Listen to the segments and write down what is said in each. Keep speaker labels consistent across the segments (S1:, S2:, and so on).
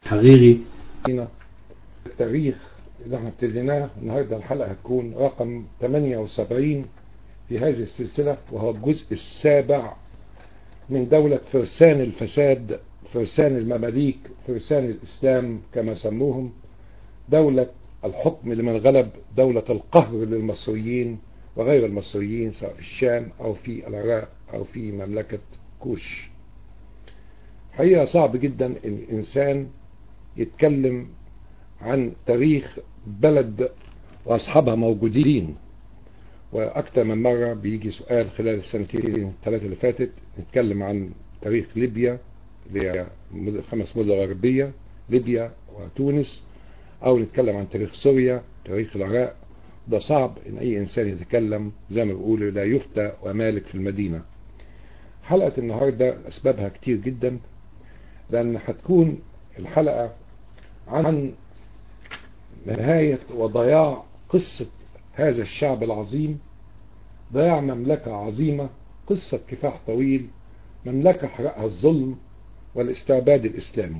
S1: حقيقي
S2: التاريخ اللي احنا ابتديناه النهارده الحلقه هتكون رقم 78 في هذه السلسله وهو الجزء السابع من دولة فرسان الفساد فرسان المماليك فرسان الإسلام كما سموهم دولة الحكم لمن غلب دولة القهر للمصريين وغير المصريين سواء في الشام أو في العراق أو في مملكة كوش حقيقة صعب جدا ان الإنسان يتكلم عن تاريخ بلد وأصحابها موجودين وأكثر من مرة بيجي سؤال خلال السنتين الثلاثة اللي فاتت نتكلم عن تاريخ ليبيا اللي هي خمس مدن غربية ليبيا وتونس أو نتكلم عن تاريخ سوريا تاريخ العراق ده صعب إن أي إنسان يتكلم زي ما بيقولوا لا يفتى ومالك في المدينة حلقة النهاردة أسبابها كتير جدا لأن هتكون الحلقة عن نهاية وضياع قصة هذا الشعب العظيم ضياع مملكة عظيمة قصة كفاح طويل مملكة حرقها الظلم والاستعباد الإسلامي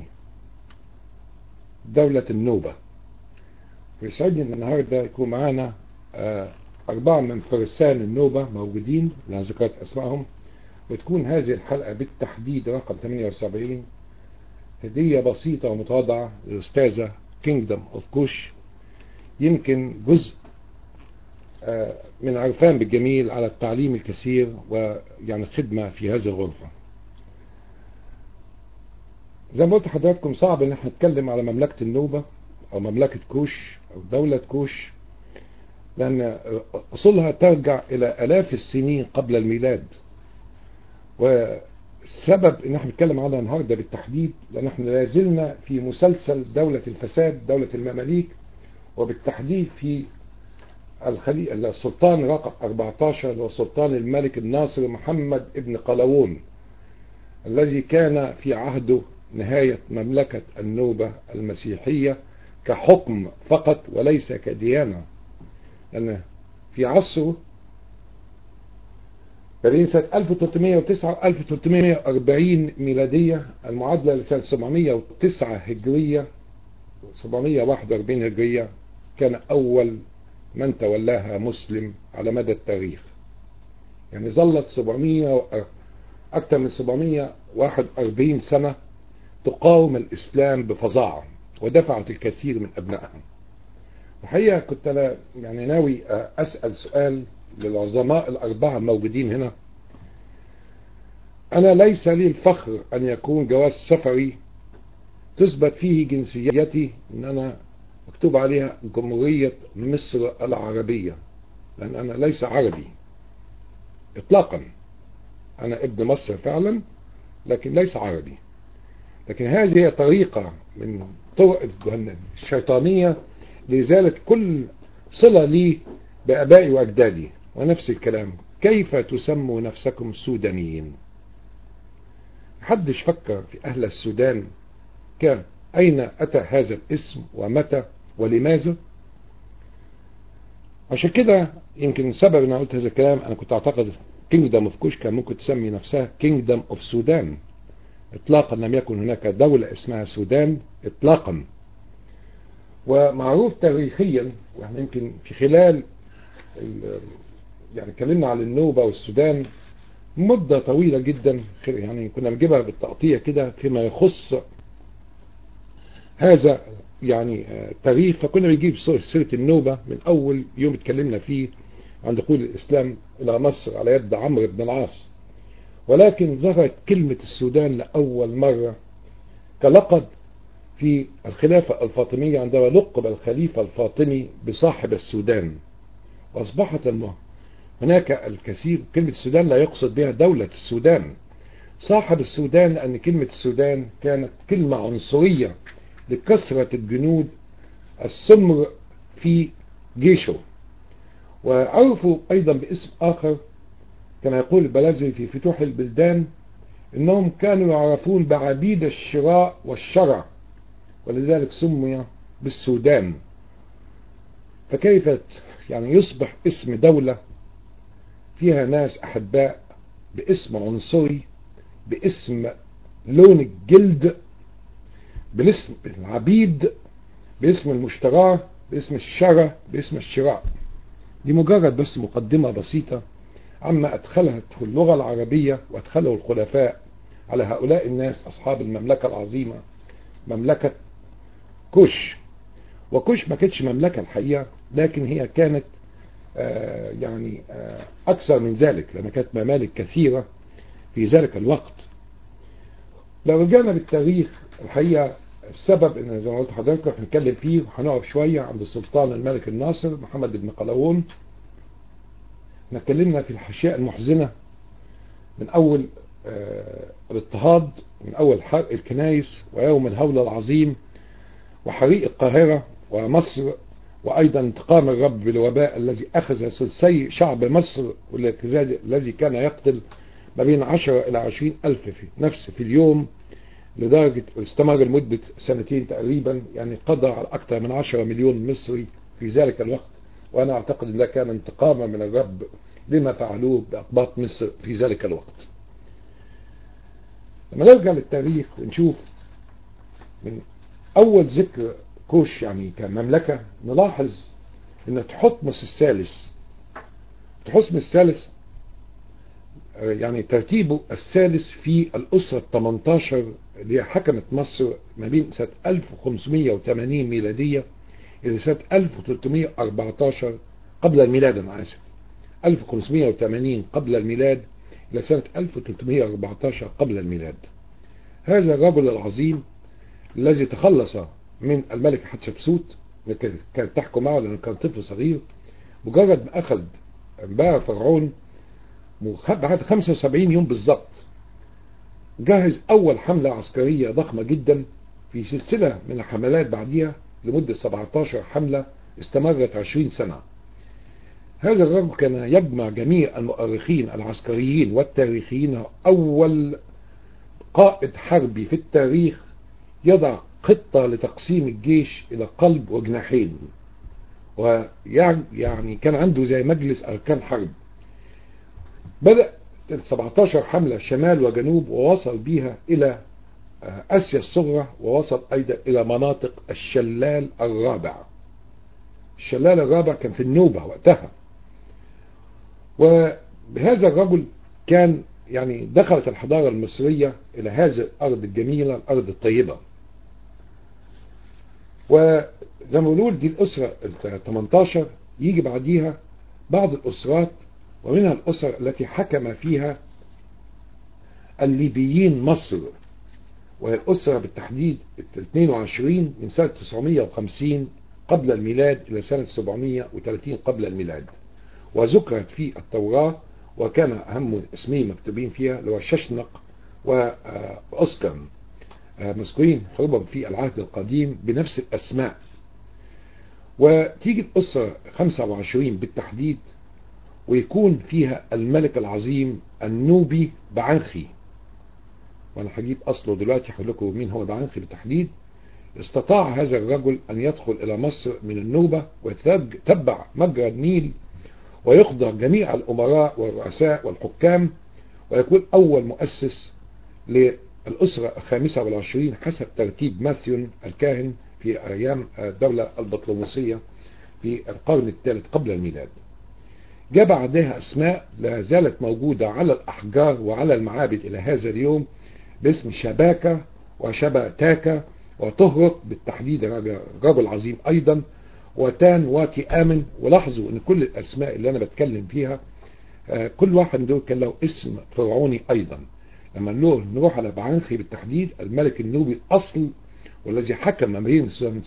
S2: دولة النوبة ويسعدني النهاردة يكون معانا أربعة من فرسان النوبة موجودين لأن ذكرت أسمائهم وتكون هذه الحلقة بالتحديد رقم 78 هدية بسيطة ومتواضعة للأستاذة كينجدم اوف كوش يمكن جزء من عرفان بالجميل على التعليم الكثير ويعني خدمة في هذه الغرفة زي ما قلت لحضراتكم صعب ان احنا نتكلم على مملكة النوبة او مملكة كوش او دولة كوش لان اصولها ترجع الى الاف السنين قبل الميلاد والسبب ان احنا بنتكلم عنها النهاردة بالتحديد لان احنا لازلنا في مسلسل دولة الفساد دولة المماليك وبالتحديد في الخليفة السلطان رقم 14 هو سلطان الملك الناصر محمد ابن قلاوون الذي كان في عهده نهاية مملكة النوبة المسيحية كحكم فقط وليس كديانة لأن في عصره بين سنة 1309 و 1340 ميلادية المعادلة لسنة 709 هجرية 741 هجرية كان أول من تولاها مسلم على مدى التاريخ يعني ظلت 700 أكثر من 741 سنة تقاوم الإسلام بفظاعة ودفعت الكثير من أبنائها الحقيقة كنت أنا يعني ناوي أسأل سؤال للعظماء الأربعة الموجودين هنا أنا ليس لي الفخر أن يكون جواز سفري تثبت فيه جنسيتي أن أنا مكتوب عليها جمهورية مصر العربية لأن أنا ليس عربي إطلاقا أنا ابن مصر فعلا لكن ليس عربي لكن هذه هي طريقة من طرق الشيطانية لإزالة كل صلة لي بأبائي وأجدادي ونفس الكلام كيف تسموا نفسكم سودانيين محدش فكر في أهل السودان كان أين أتى هذا الاسم ومتى ولماذا عشان كده يمكن سبب أن قلت هذا الكلام أنا كنت أعتقد كينجدم اوف كوش كان ممكن تسمي نفسها كينجدم اوف سودان اطلاقا لم يكن هناك دولة اسمها سودان اطلاقا ومعروف تاريخيا واحنا يمكن في خلال يعني اتكلمنا عن النوبة والسودان مدة طويلة جدا يعني كنا بنجيبها بالتقطيع كده فيما يخص هذا يعني تاريخ فكنا بنجيب سيرة النوبة من أول يوم اتكلمنا فيه عن دخول الإسلام إلى مصر على يد عمرو بن العاص ولكن ظهرت كلمة السودان لأول مرة كلقب في الخلافة الفاطمية عندما لقب الخليفة الفاطمي بصاحب السودان وأصبحت المه هناك الكثير كلمة السودان لا يقصد بها دولة السودان صاحب السودان لأن كلمة السودان كانت كلمة عنصرية لكثرة الجنود السمر في جيشه وعرفوا أيضا باسم آخر كما يقول البلازري في فتوح البلدان إنهم كانوا يعرفون بعبيد الشراء والشرع ولذلك سمي بالسودان فكيف يعني يصبح اسم دولة فيها ناس أحباء باسم عنصري باسم لون الجلد بالاسم العبيد باسم المشتراه باسم الشراء باسم الشراء دي مجرد بس مقدمة بسيطة عما أدخلته اللغة العربية وأدخله الخلفاء على هؤلاء الناس أصحاب المملكة العظيمة مملكة كوش وكوش ما كانتش مملكة الحقيقة لكن هي كانت آه يعني آه أكثر من ذلك لأنها كانت ممالك كثيرة في ذلك الوقت لو رجعنا بالتاريخ الحقيقة السبب ان زي ما قلت لحضرتك هنتكلم فيه وهنقف شوية عند السلطان الملك الناصر محمد بن قلاوون احنا اتكلمنا في الحاشية المحزنة من اول آه الاضطهاد من اول حرق الكنائس ويوم الهول العظيم وحريق القاهرة ومصر وايضا انتقام الرب بالوباء الذي اخذ ثلثي شعب مصر الذي كان يقتل ما بين 10 الى 20 الف في نفس في اليوم لدرجة استمر لمدة سنتين تقريبا يعني قضى على أكثر من 10 مليون مصري في ذلك الوقت وأنا أعتقد أن ده كان انتقاما من الرب لما فعلوه بأقباط مصر في ذلك الوقت لما نرجع للتاريخ ونشوف من أول ذكر كوش يعني كمملكة نلاحظ أن تحتمس الثالث تحتمس الثالث يعني ترتيبه الثالث في الأسرة 18 اللي حكمت مصر ما بين سنة 1580 ميلادية إلى سنة 1314 قبل الميلاد أنا آسف 1580 قبل الميلاد إلى سنة 1314 قبل الميلاد هذا الرجل العظيم الذي تخلص من الملك حتشبسوت كانت تحكم معه لأنه كان طفل صغير مجرد ما أخذ بقى فرعون بعد 75 يوم بالظبط جهز أول حملة عسكرية ضخمة جدا في سلسلة من الحملات بعديها لمدة 17 حملة استمرت 20 سنة هذا الرجل كان يجمع جميع المؤرخين العسكريين والتاريخيين أول قائد حربي في التاريخ يضع خطة لتقسيم الجيش إلى قلب وجناحين ويعني كان عنده زي مجلس أركان حرب بدأ 17 حملة شمال وجنوب ووصل بيها إلى آسيا الصغرى ووصل أيضا إلى مناطق الشلال الرابع الشلال الرابع كان في النوبة وقتها وبهذا الرجل كان يعني دخلت الحضارة المصرية إلى هذه الأرض الجميلة الأرض الطيبة وزي ما بنقول دي الأسرة ال 18 يجي بعديها بعض الأسرات ومنها الأسر التي حكم فيها الليبيين مصر وهي الأسرة بالتحديد 22 من سنة 950 قبل الميلاد إلى سنة 730 قبل الميلاد وذكرت في التوراة وكان أهم اسمين مكتوبين فيها اللي هو ششنق وأسكن مذكورين حروبهم في العهد القديم بنفس الأسماء وتيجي الأسرة 25 بالتحديد ويكون فيها الملك العظيم النوبي بعنخي وانا هجيب اصله دلوقتي هقول لكم مين هو بعنخي بالتحديد استطاع هذا الرجل ان يدخل الى مصر من النوبة ويتبع مجرى النيل ويخضع جميع الامراء والرؤساء والحكام ويكون اول مؤسس للاسرة الخامسة والعشرين حسب ترتيب ماثيون الكاهن في ايام الدولة البطلموسية في القرن الثالث قبل الميلاد جاء بعدها أسماء لا زالت موجودة على الأحجار وعلى المعابد إلى هذا اليوم باسم شباكة وشباتاكة وطهرق بالتحديد رجل عظيم أيضا وتان واتي آمن ولاحظوا أن كل الأسماء اللي أنا بتكلم فيها كل واحد من دول كان له اسم فرعوني أيضا لما نروح على بعنخي بالتحديد الملك النوبي الأصل والذي حكم ما بين سنة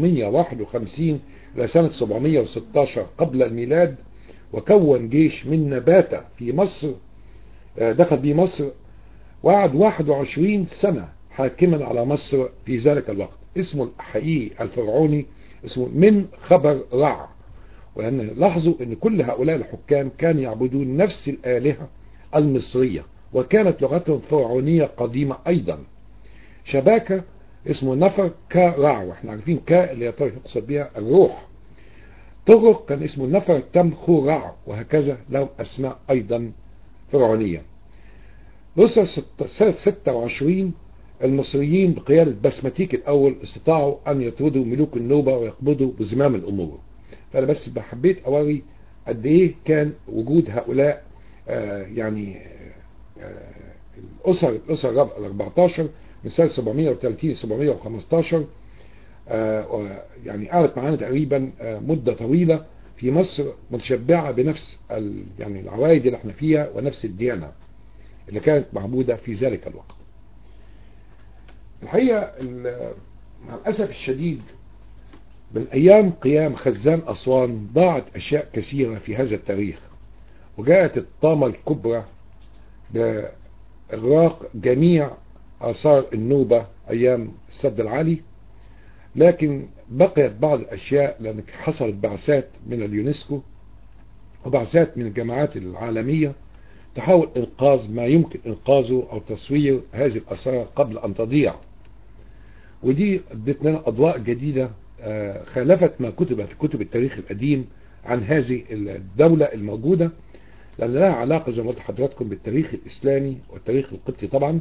S2: 751 إلى سنة 716 قبل الميلاد وكون جيش من نباتة في مصر دخل به مصر وقعد 21 سنة حاكما على مصر في ذلك الوقت اسمه الحقيقي الفرعوني اسمه من خبر رع وأن لاحظوا أن كل هؤلاء الحكام كانوا يعبدون نفس الآلهة المصرية وكانت لغتهم فرعونية قديمة أيضا شباكة اسمه نفر كرع واحنا عارفين كا اللي يقصد بها الروح طرق كان اسمه النفر التم خورع وهكذا لهم أسماء أيضا فرعونية نصر سنة 26 المصريين بقيادة بسمتيك الأول استطاعوا أن يطردوا ملوك النوبة ويقبضوا بزمام الأمور فأنا بس حبيت أوري قد إيه كان وجود هؤلاء آه يعني آه الأسر الأسر ال 14 من سنة 730 715 آه يعني قعدت معانا تقريبا مدة طويلة في مصر متشبعة بنفس يعني العوائد اللي احنا فيها ونفس الديانة اللي كانت معبودة في ذلك الوقت الحقيقة مع الأسف الشديد من أيام قيام خزان أسوان ضاعت أشياء كثيرة في هذا التاريخ وجاءت الطامة الكبرى بإغراق جميع آثار النوبة أيام السد العالي لكن بقيت بعض الأشياء لأن حصلت بعثات من اليونسكو وبعثات من الجماعات العالمية تحاول إنقاذ ما يمكن إنقاذه أو تصوير هذه الأسرار قبل أن تضيع ودي ادت لنا أضواء جديدة خالفت ما كتب في كتب التاريخ القديم عن هذه الدولة الموجودة لأن لها علاقة زي ما قلت حضراتكم بالتاريخ الإسلامي والتاريخ القبطي طبعا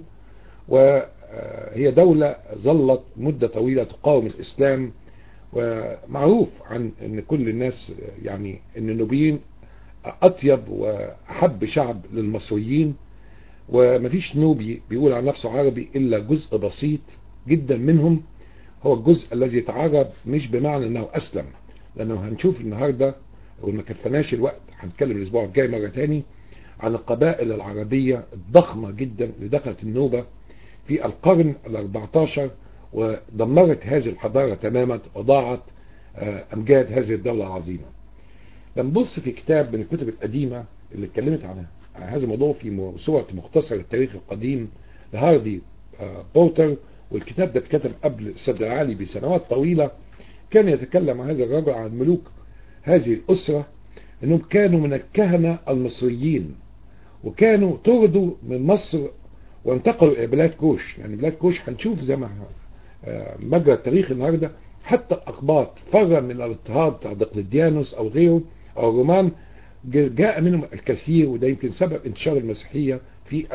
S2: وهي دولة ظلت مدة طويلة تقاوم الإسلام ومعروف عن أن كل الناس يعني أن النوبيين أطيب وأحب شعب للمصريين ومفيش نوبي بيقول عن نفسه عربي إلا جزء بسيط جدا منهم هو الجزء الذي يتعرب مش بمعنى أنه أسلم لأنه هنشوف النهاردة وما كفناش الوقت هنتكلم الأسبوع الجاي مرة تاني عن القبائل العربية الضخمة جدا اللي دخلت النوبة في القرن ال14 ودمرت هذه الحضارة تماما وضاعت أمجاد هذه الدولة العظيمة لما نبص في كتاب من الكتب القديمة اللي اتكلمت عن هذا الموضوع في سورة مختصر التاريخ القديم لهاردي بوتر والكتاب ده اتكتب قبل السد العالي بسنوات طويلة كان يتكلم عن هذا الرجل عن ملوك هذه الأسرة أنهم كانوا من الكهنة المصريين وكانوا طردوا من مصر وانتقلوا إلى بلاد كوش يعني بلاد كوش هنشوف زي ما مجرى التاريخ النهاردة حتى الأقباط فرا من الاضطهاد بتاع دقلديانوس أو غيره أو الرومان جاء منهم الكثير وده يمكن سبب انتشار المسيحية في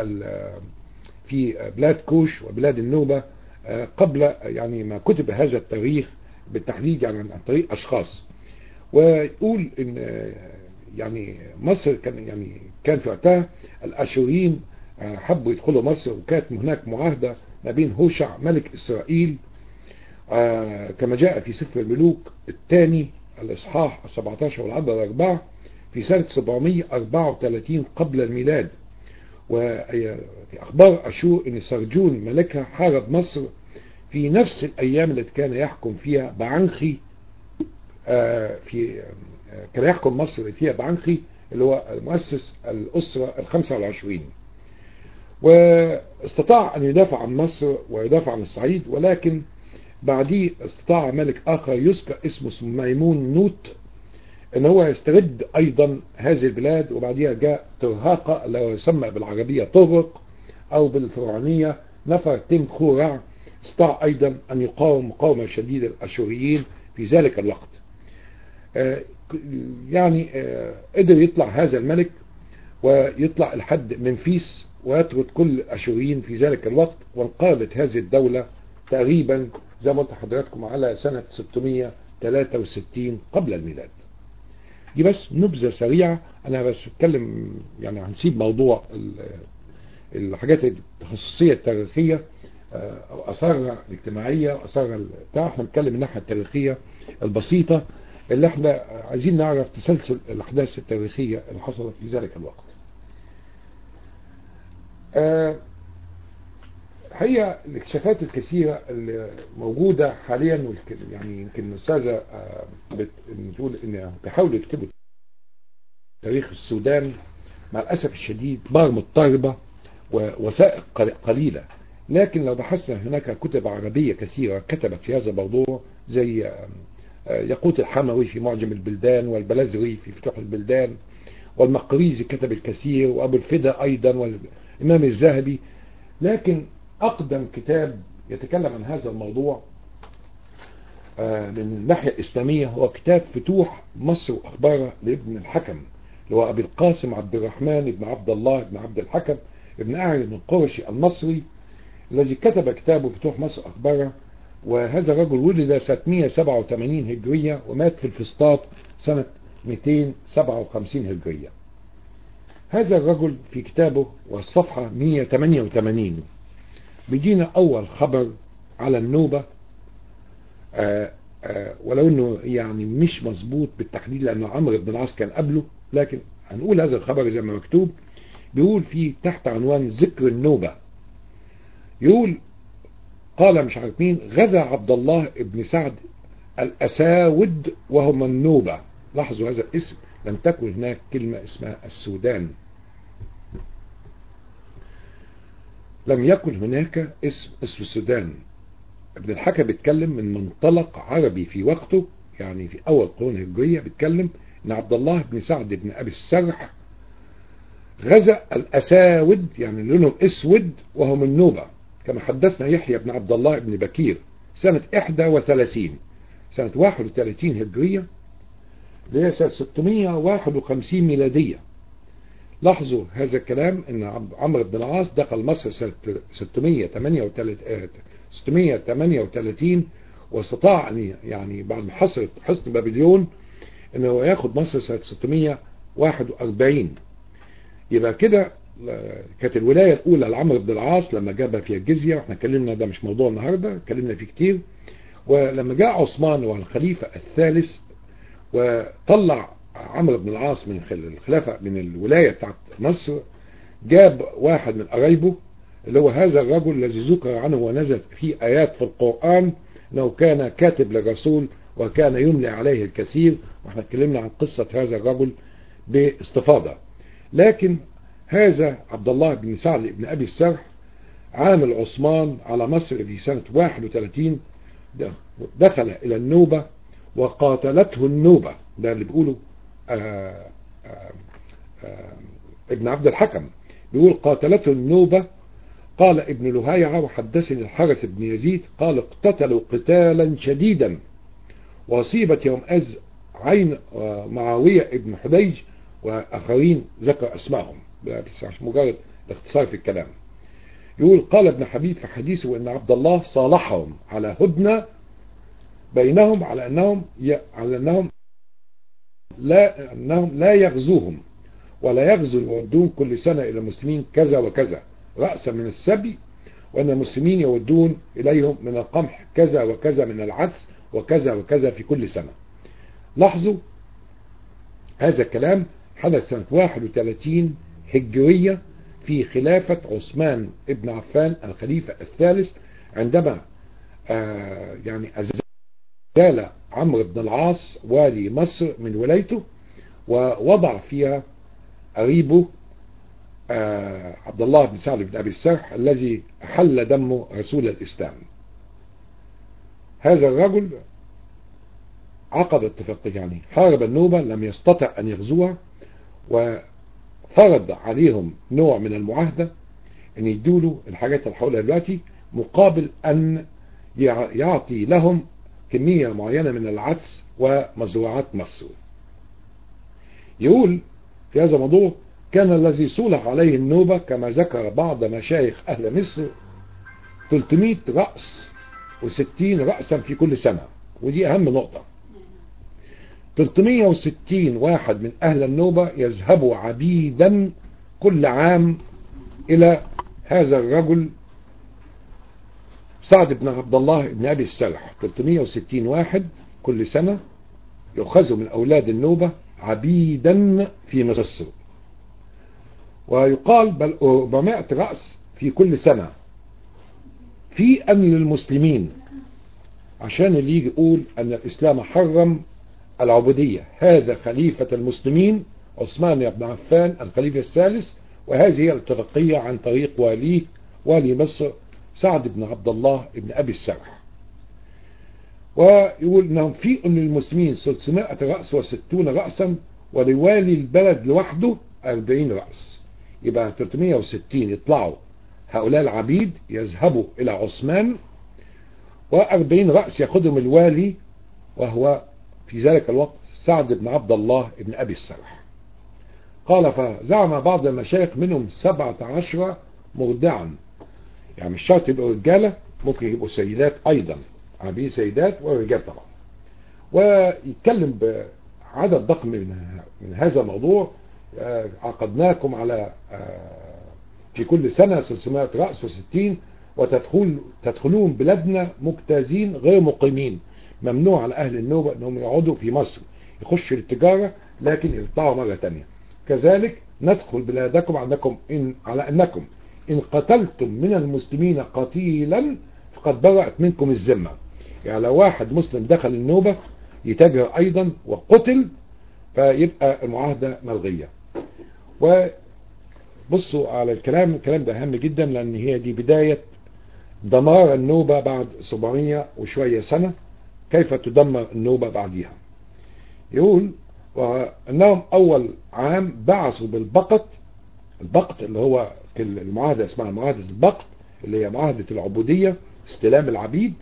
S2: في بلاد كوش وبلاد النوبة قبل يعني ما كتب هذا التاريخ بالتحديد يعني عن طريق أشخاص ويقول ان يعني مصر كان يعني كان في وقتها الاشوريين حبوا يدخلوا مصر وكانت هناك معاهده ما بين هوشع ملك اسرائيل كما جاء في سفر الملوك الثاني الاصحاح 17 والعدد الاربعه في سنه 734 قبل الميلاد وفي اخبار اشور ان سرجون ملكها حارب مصر في نفس الايام التي كان يحكم فيها بعنخي في كان يحكم مصر فيها بعنخي اللي هو مؤسس الأسرة الخمسة والعشرين واستطاع أن يدافع عن مصر ويدافع عن الصعيد ولكن بعديه استطاع ملك آخر يذكر اسمه ميمون نوت ان هو يسترد ايضا هذه البلاد وبعديها جاء ترهاقة اللي هو يسمى بالعربية طرق او بالفرعونية نفر تيم خورع استطاع ايضا ان يقاوم مقاومة شديدة الاشوريين في ذلك الوقت يعني قدر يطلع هذا الملك ويطلع لحد منفيس ويطرد كل الاشوريين في ذلك الوقت وانقلبت هذه الدولة تقريبا زي ما قلت حضراتكم على سنة 663 قبل الميلاد دي بس نبذة سريعة انا بس اتكلم يعني هنسيب موضوع الحاجات التخصصية التاريخية او اثارها الاجتماعية واثارها بتاع احنا بنتكلم من الناحية التاريخية البسيطة اللي احنا عايزين نعرف تسلسل الاحداث التاريخية اللي حصلت في ذلك الوقت أه هي الاكتشافات الكثيرة اللي موجودة حاليا يعني يمكن الأستاذة أه بتقول إن بيحاولوا يكتبوا تاريخ السودان مع الأسف الشديد بار مضطربة ووثائق قليلة لكن لو بحثنا هناك كتب عربية كثيرة كتبت في هذا الموضوع زي يقوت الحموي في معجم البلدان والبلزري في فتوح البلدان والمقريزي كتب الكثير وأبو الفدا أيضا والإمام الذهبي لكن أقدم كتاب يتكلم عن هذا الموضوع من الناحية الإسلامية هو كتاب فتوح مصر وأخبارها لابن الحكم اللي هو أبي القاسم عبد الرحمن بن عبد الله بن عبد الحكم ابن أعلى بن قرشي المصري الذي كتب كتابه فتوح مصر أخباره وهذا الرجل ولد سنة 187 هجرية ومات في الفسطاط سنة 257 هجرية هذا الرجل في كتابه والصفحة 188 بيدينا أول خبر على النوبة آآ آآ ولو انه يعني مش مظبوط بالتحديد لانه عمرو بن العاص كان قبله لكن هنقول هذا الخبر زي ما مكتوب بيقول فيه تحت عنوان ذكر النوبة يقول قال مش عارف مين غزا عبد الله ابن سعد الأساود وهم النوبة لاحظوا هذا الاسم لم تكن هناك كلمة اسمها السودان لم يكن هناك اسم اسم السودان ابن الحكم بيتكلم من منطلق عربي في وقته يعني في أول قرون هجرية بيتكلم ان عبد الله بن سعد بن أبي السرح غزا الأساود يعني لونهم اسود وهم النوبة كما حدثنا يحيى بن عبد الله بن بكير سنة 31 سنة 31 هجرية اللي هي سنة 651 ميلادية لاحظوا هذا الكلام ان عمرو بن العاص دخل مصر سنة 638 638 واستطاع ان يعني بعد ما حصلت حصن بابليون انه ياخد مصر سنة 641 يبقى كده كانت الولاية الأولى لعمرو بن العاص لما جاب فيها الجزية واحنا اتكلمنا ده مش موضوع النهاردة اتكلمنا فيه كتير ولما جاء عثمان والخليفة الثالث وطلع عمرو بن العاص من الخلافة من الولاية بتاعت مصر جاب واحد من قرايبه اللي هو هذا الرجل الذي ذكر عنه ونزل فيه آيات في القرآن انه كان كاتب للرسول وكان يملي عليه الكثير واحنا اتكلمنا عن قصة هذا الرجل باستفاضة لكن هذا عبد الله بن سعد بن أبي السرح عامل عثمان على مصر في سنة 31 دخل إلى النوبة وقاتلته النوبة ده اللي بيقوله آآ آآ آآ ابن عبد الحكم بيقول قاتلته النوبة قال ابن لهيعة وحدثني الحارث بن يزيد قال اقتتلوا قتالا شديدا وأصيبت يوم أز عين معاوية ابن حديج وآخرين ذكر أسمائهم بس عشان مجرد الاختصار في الكلام يقول قال ابن حبيب في حديثه ان عبد الله صالحهم على هدنة بينهم على انهم ي... على انهم لا انهم لا يغزوهم ولا يغزو يودون كل سنة الى المسلمين كذا وكذا رأسا من السبي وان المسلمين يودون اليهم من القمح كذا وكذا من العدس وكذا وكذا في كل سنة لاحظوا هذا الكلام حدث سنة 31 هجرية في خلافة عثمان ابن عفان الخليفة الثالث عندما آه يعني أزال عمرو بن العاص والي مصر من ولايته ووضع فيها قريبه آه عبد الله بن سعد بن أبي السرح الذي حل دمه رسول الإسلام هذا الرجل عقد اتفاقية يعني حارب النوبة لم يستطع أن يغزوها وفرض عليهم نوع من المعاهدة أن يدولوا الحاجات اللي حولها دلوقتي مقابل أن يعطي لهم كمية معينة من العدس ومزروعات مصر يقول في هذا الموضوع كان الذي صولح عليه النوبة كما ذكر بعض مشايخ أهل مصر 300 رأس و60 رأسا في كل سنة ودي أهم نقطة 360 واحد من أهل النوبة يذهبوا عبيدا كل عام إلى هذا الرجل سعد بن عبد الله بن أبي السرح 360 واحد كل سنة يؤخذوا من أولاد النوبة عبيدا في مصر ويقال بل 400 رأس في كل سنة في أن للمسلمين عشان اللي يجي يقول أن الإسلام حرم العبودية هذا خليفة المسلمين عثمان بن عفان الخليفة الثالث وهذه هي الاتفاقية عن طريق واليه والي مصر سعد بن عبد الله بن أبي السرح ويقول انهم في ان المسلمين 300 رأس و60 رأسا ولوالي البلد لوحده 40 رأس يبقى 360 يطلعوا هؤلاء العبيد يذهبوا الى عثمان و40 رأس ياخذهم الوالي وهو في ذلك الوقت سعد بن عبد الله بن أبي السرح قال فزعم بعض المشايخ منهم سبعة عشر مرضعا يعني مش شرط يبقوا رجالة ممكن يبقوا سيدات ايضا عبيد سيدات ورجال طبعا ويتكلم بعدد ضخم من, من هذا الموضوع عقدناكم على في كل سنة 600 رأس وستين وتدخل تدخلون بلادنا مجتازين غير مقيمين ممنوع على أهل النوبة أنهم يقعدوا في مصر يخشوا للتجارة لكن يرتعوا مرة تانية كذلك ندخل بلادكم عنكم إن على أنكم إن قتلتم من المسلمين قتيلا فقد برأت منكم الذمة يعني لو واحد مسلم دخل النوبة يتاجر أيضا وقتل فيبقى المعاهدة ملغية وبصوا على الكلام الكلام ده أهم جدا لأن هي دي بداية دمار النوبة بعد 700 وشوية سنة كيف تدمر النوبة بعدها يقول وأنهم أول عام بعثوا بالبقط البقط اللي هو المعاهدة اسمها معاهدة البقط اللي هي معاهدة العبودية استلام العبيد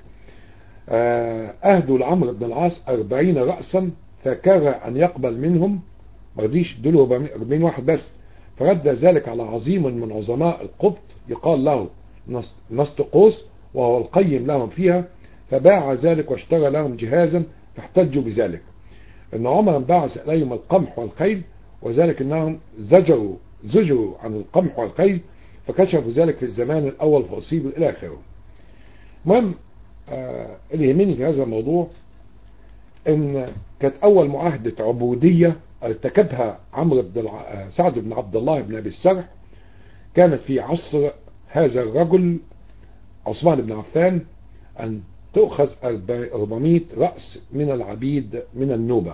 S2: أهدوا لعمرو بن العاص أربعين رأسا فكره أن يقبل منهم مرضيش دول 40 واحد بس فرد ذلك على عظيم من عظماء القبط يقال له نسطقوس وهو القيم لهم فيها فباع ذلك واشترى لهم جهازا فاحتجوا بذلك ان عمر بعث اليهم القمح والخيل وذلك انهم زجروا زجروا عن القمح والخيل فكشفوا ذلك في الزمان الاول فاصيبوا الى اخره المهم آه اللي يهمني في هذا الموضوع ان كانت اول معاهدة عبودية ارتكبها عمرو بن الع... سعد بن عبد الله بن ابي السرح كانت في عصر هذا الرجل عثمان بن عفان ان تؤخذ 400 رأس من العبيد من النوبة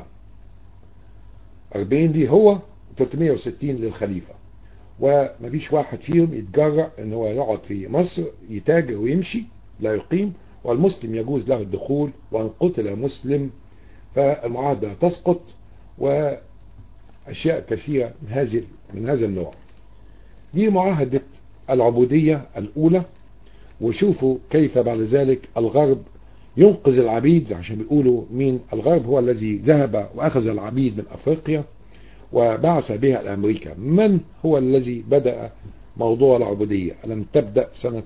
S2: 40 دي هو 360 للخليفة ومفيش واحد فيهم يتجرأ ان هو يقعد في مصر يتاجر ويمشي لا يقيم والمسلم يجوز له الدخول وان قتل مسلم فالمعاهدة تسقط واشياء كثيرة من هذه من هذا النوع دي معاهدة العبودية الاولى وشوفوا كيف بعد ذلك الغرب ينقذ العبيد عشان بيقولوا مين الغرب هو الذي ذهب واخذ العبيد من افريقيا وبعث بها لامريكا من هو الذي بدأ موضوع العبودية لم تبدأ سنة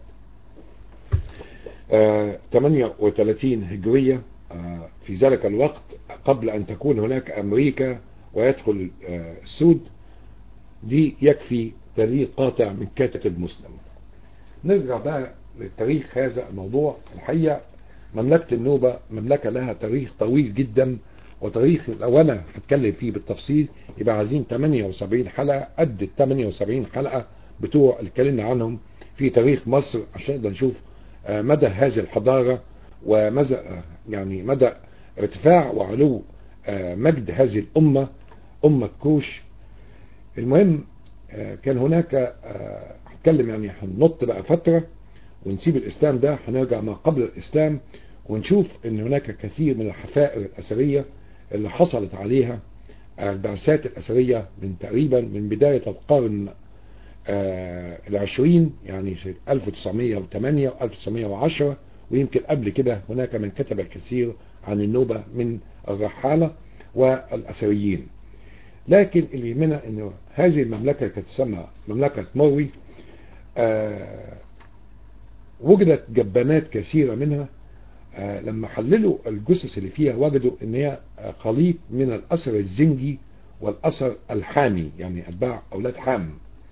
S2: آه 38 هجرية آه في ذلك الوقت قبل ان تكون هناك امريكا ويدخل آه السود دي يكفي دليل قاطع من كاتب مسلم نرجع بقى للتاريخ هذا الموضوع الحقيقة مملكة النوبة مملكة لها تاريخ طويل جدا وتاريخ لو انا هتكلم فيه بالتفصيل يبقى عايزين 78 حلقة قد ال 78 حلقة بتوع اللي اتكلمنا عنهم في تاريخ مصر عشان نقدر نشوف مدى هذه الحضارة ومدى يعني مدى ارتفاع وعلو مجد هذه الأمة أمة كوش المهم كان هناك هتكلم يعني هننط بقى فترة ونسيب الإسلام ده هنرجع ما قبل الإسلام ونشوف ان هناك كثير من الحفائر الأثرية اللي حصلت عليها البعثات الأثرية من تقريبا من بداية القرن العشرين يعني 1908 و 1910 ويمكن قبل كده هناك من كتب الكثير عن النوبة من الرحالة والأثريين لكن اللي يهمنا انه هذه المملكة كانت تسمى مملكة مروي وجدت جبانات كثيرة منها آه لما حللوا الجثث اللي فيها وجدوا ان هي خليط من الاثر الزنجي والاثر الحامي يعني اتباع اولاد حام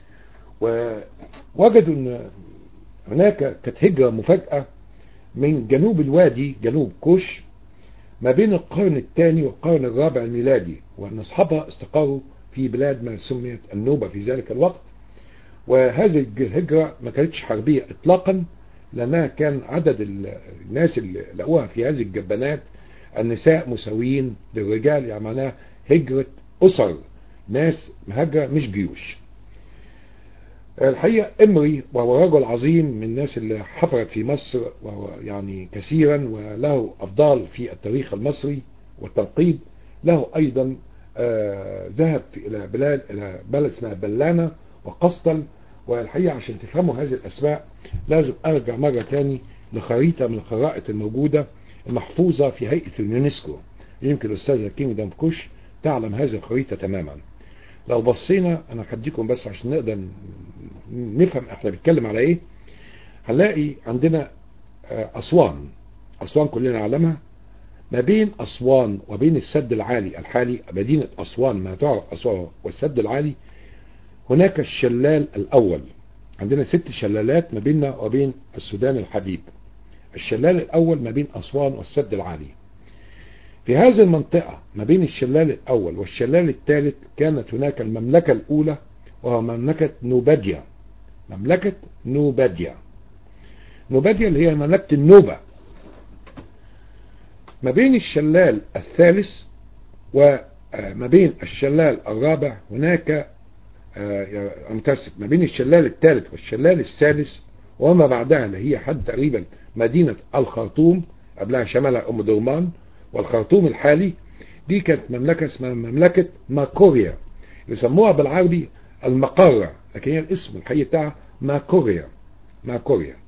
S2: ووجدوا ان هناك كانت هجرة مفاجأة من جنوب الوادي جنوب كوش ما بين القرن الثاني والقرن الرابع الميلادي وان اصحابها استقروا في بلاد ما سميت النوبة في ذلك الوقت وهذه الهجرة ما كانتش حربية اطلاقا لأنها كان عدد الناس اللي لقوها في هذه الجبانات النساء مساويين للرجال يعني معناها هجرة أسر ناس مهاجرة مش جيوش الحقيقة إمري وهو رجل عظيم من الناس اللي حفرت في مصر وهو يعني كثيرا وله أفضال في التاريخ المصري والتنقيب له أيضا آه ذهب إلى بلاد إلى بلد اسمها بلانة وقسطل والحقيقة عشان تفهموا هذه الأسماء لازم أرجع مرة تاني لخريطة من الخرائط الموجودة المحفوظة في هيئة اليونسكو يمكن الأستاذة كينجدم كوش تعلم هذه الخريطة تماما لو بصينا أنا هديكم بس عشان نقدر نفهم احنا بنتكلم على ايه هنلاقي عندنا أسوان أسوان كلنا نعلمها ما بين أسوان وبين السد العالي الحالي مدينة أسوان ما تعرف أسوان والسد العالي هناك الشلال الأول عندنا ست شلالات ما بيننا وبين السودان الحبيب الشلال الأول ما بين أسوان والسد العالي في هذه المنطقة ما بين الشلال الأول والشلال الثالث كانت هناك المملكة الأولى وهو مملكة نوباديا مملكة نوباديا نوباديا اللي هي مملكة النوبة ما بين الشلال الثالث وما بين الشلال الرابع هناك متاسف ما بين الشلال الثالث والشلال السادس وما بعدها اللي هي حد تقريبا مدينة الخرطوم قبلها شمالها أم درمان والخرطوم الحالي دي كانت مملكة اسمها مملكة ماكوريا يسموها بالعربي المقارة لكن هي الاسم الحقيقي بتاعها ماكوريا ماكوريا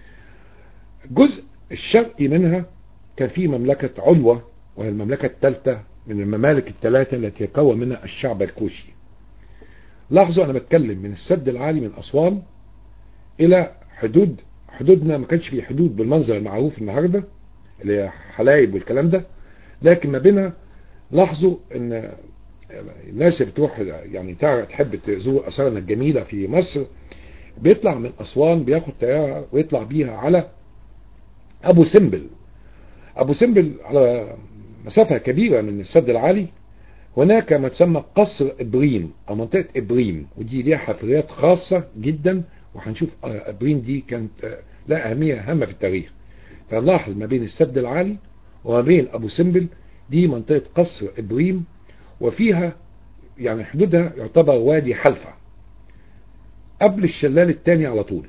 S2: الجزء الشرقي منها كان في مملكة علوة وهي المملكة الثالثة من الممالك الثلاثة التي يكون منها الشعب الكوشي لاحظوا أنا بتكلم من السد العالي من أسوان إلى حدود حدودنا ما كانش في حدود بالمنظر المعروف النهاردة اللي هي حلايب والكلام ده لكن ما بينها لاحظوا ان الناس اللي بتروح يعني تحب تزور اثارنا الجميله في مصر بيطلع من اسوان بياخد طياره ويطلع بيها على ابو سمبل ابو سمبل على مسافه كبيره من السد العالي هناك ما تسمى قصر ابريم او منطقه ابريم ودي ليها حفريات خاصه جدا وهنشوف ابريم دي كانت لها اهميه هامه في التاريخ فنلاحظ ما بين السد العالي وما بين ابو سمبل دي منطقة قصر ابريم وفيها يعني حدودها يعتبر وادي حلفة قبل الشلال الثاني على طول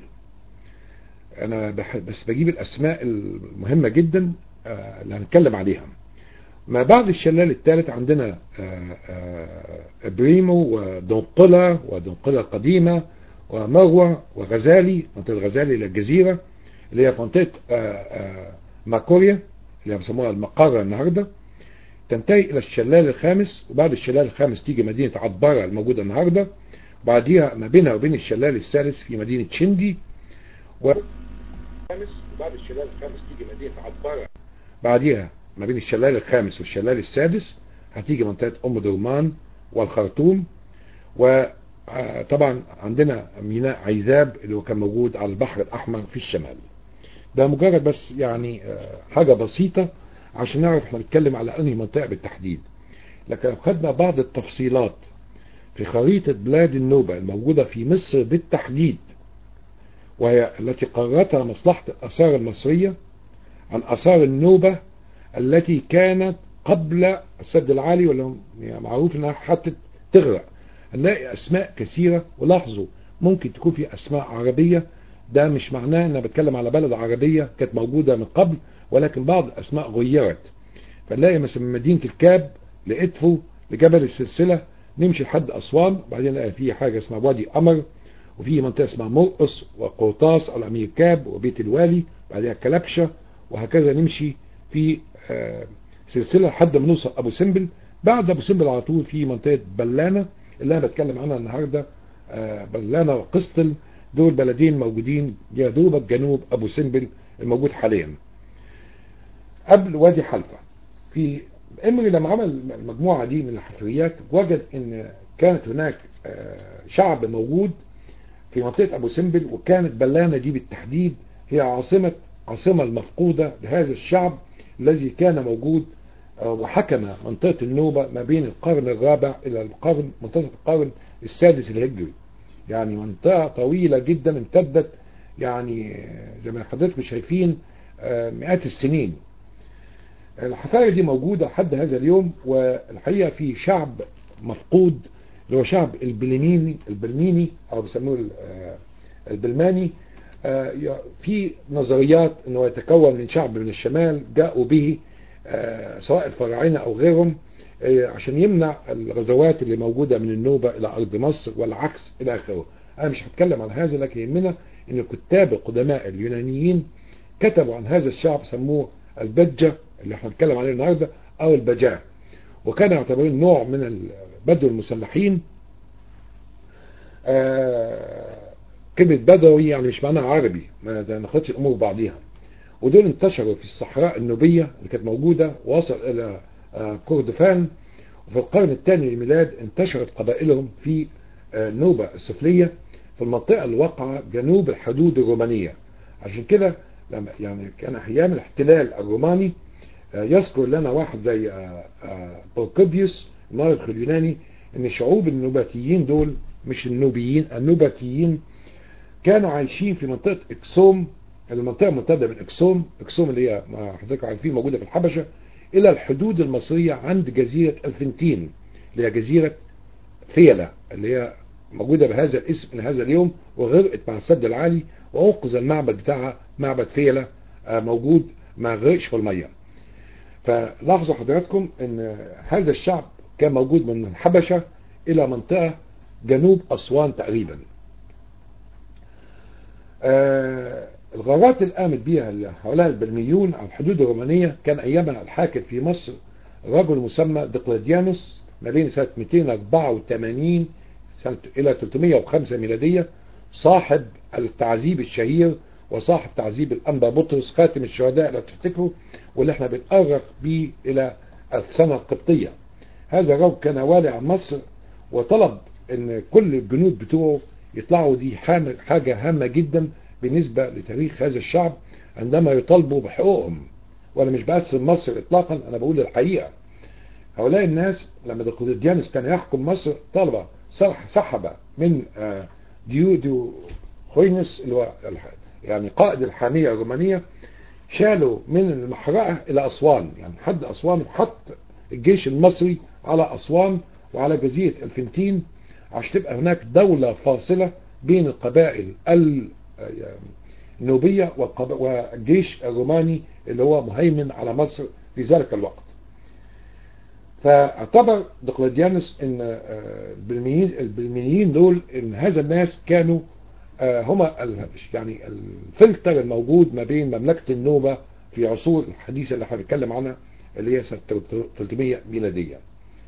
S2: انا بس بجيب الاسماء المهمة جدا اللي هنتكلم عليها ما بعد الشلال الثالث عندنا ابريمو ودنقلة ودنقلة القديمة ومروة وغزالي منطقة غزالي الى الجزيرة اللي هي في منطقة ماكوريا اللي بيسموها المقارة النهاردة تنتهي إلى الشلال الخامس وبعد الشلال الخامس تيجي مدينة عطبارة الموجودة النهاردة وبعديها ما بينها وبين الشلال الثالث في مدينة شندي و... وبعد الشلال الخامس تيجي مدينة عطبارة بعديها ما بين الشلال الخامس والشلال السادس هتيجي منطقة أم درمان والخرطوم وطبعا عندنا ميناء عيزاب اللي هو كان موجود على البحر الأحمر في الشمال ده مجرد بس يعني حاجة بسيطة عشان نعرف احنا بنتكلم على انهي منطقة بالتحديد لكن لو خدنا بعض التفصيلات في خريطة بلاد النوبة الموجودة في مصر بالتحديد وهي التي قررتها مصلحة الآثار المصرية عن آثار النوبة التي كانت قبل السد العالي ولا يعني معروف انها حتى تغرق هنلاقي اسماء كثيرة ولاحظوا ممكن تكون في اسماء عربية ده مش معناه ان انا بتكلم على بلد عربية كانت موجودة من قبل ولكن بعض الاسماء غيرت فنلاقي مثلا من مدينة الكاب لإدفو لجبل السلسلة نمشي لحد أسوان بعدين نلاقي في حاجة اسمها وادي قمر وفي منطقة اسمها مرقص وقرطاس أو الأمير كاب وبيت الوالي بعدها كلبشة وهكذا نمشي في سلسلة لحد ما نوصل أبو سمبل بعد أبو سمبل على طول في منطقة بلانة اللي أنا بتكلم عنها النهاردة بلانة وقسطل دول بلدين موجودين يا دوبك جنوب أبو سمبل الموجود حاليا قبل وادي حلفة في امري لما عمل المجموعة دي من الحفريات وجد ان كانت هناك شعب موجود في منطقة ابو سمبل وكانت بلانة دي بالتحديد هي عاصمة عاصمة المفقودة لهذا الشعب الذي كان موجود وحكم منطقة النوبة ما بين القرن الرابع الى القرن منتصف القرن السادس الهجري يعني منطقة طويلة جدا امتدت يعني زي ما حضرتك شايفين مئات السنين الحفاية دي موجودة لحد هذا اليوم والحقيقة في شعب مفقود اللي هو شعب البلميني البلميني او بيسموه البلماني في نظريات انه يتكون من شعب من الشمال جاءوا به سواء الفراعنة او غيرهم عشان يمنع الغزوات اللي موجودة من النوبة الى ارض مصر والعكس الى اخره انا مش هتكلم عن هذا لكن يهمنا ان الكتاب القدماء اليونانيين كتبوا عن هذا الشعب سموه البجة اللي احنا بنتكلم عليه النهاردة او البجاء وكانوا يعتبرون نوع من البدو المسلحين كلمة بدوي يعني مش معناها عربي ما ناخدش الأمور بعضيها ودول انتشروا في الصحراء النوبية اللي كانت موجودة وصل إلى كردفان وفي القرن الثاني للميلاد انتشرت قبائلهم في النوبة السفلية في المنطقة الواقعة جنوب الحدود الرومانية عشان كده لما يعني كان أيام الاحتلال الروماني يذكر لنا واحد زي بوركوبيوس المؤرخ اليوناني ان شعوب النوباتيين دول مش النوبيين النوباتيين كانوا عايشين في منطقة اكسوم المنطقة ممتدة من اكسوم اكسوم اللي هي ما حضرتك عارفين موجودة في الحبشة الى الحدود المصرية عند جزيرة الفنتين اللي هي جزيرة فيلة اللي هي موجودة بهذا الاسم من هذا اليوم وغرقت مع السد العالي وانقذ المعبد بتاعها معبد فيلة موجود ما غرقش في المية فلاحظوا حضراتكم ان هذا الشعب كان موجود من الحبشة الى منطقة جنوب اسوان تقريبا آه الغارات اللي قامت بيها هؤلاء البرميون على الحدود الرومانية كان ايامها الحاكم في مصر رجل مسمى دقلديانوس ما بين سنة 284 سنة الى 305 ميلادية صاحب التعذيب الشهير وصاحب تعذيب الأنبا بطرس خاتم الشهداء لو تفتكروا واللي احنا بنأرخ به إلى السنة القبطية هذا الرجل كان والي عن مصر وطلب ان كل الجنود بتوعه يطلعوا دي حاجة هامة جدا بالنسبة لتاريخ هذا الشعب عندما يطالبوا بحقوقهم وانا مش بقسم مصر اطلاقا انا بقول الحقيقة هؤلاء الناس لما دقلديانوس كان يحكم مصر طلب سحب من ديودو خوينس اللي هو يعني قائد الحامية الرومانية شالوا من المحرقة إلى أسوان يعني حد أسوان وحط الجيش المصري على أسوان وعلى جزيرة الفنتين عشان تبقى هناك دولة فاصلة بين القبائل النوبية والجيش الروماني اللي هو مهيمن على مصر في ذلك الوقت فاعتبر دقلديانوس ان البلميين البلميين دول ان هذا الناس كانوا هما يعني الفلتر الموجود ما بين مملكة النوبة في عصور الحديثة اللي احنا بنتكلم عنها اللي هي سنة 300 ميلادية.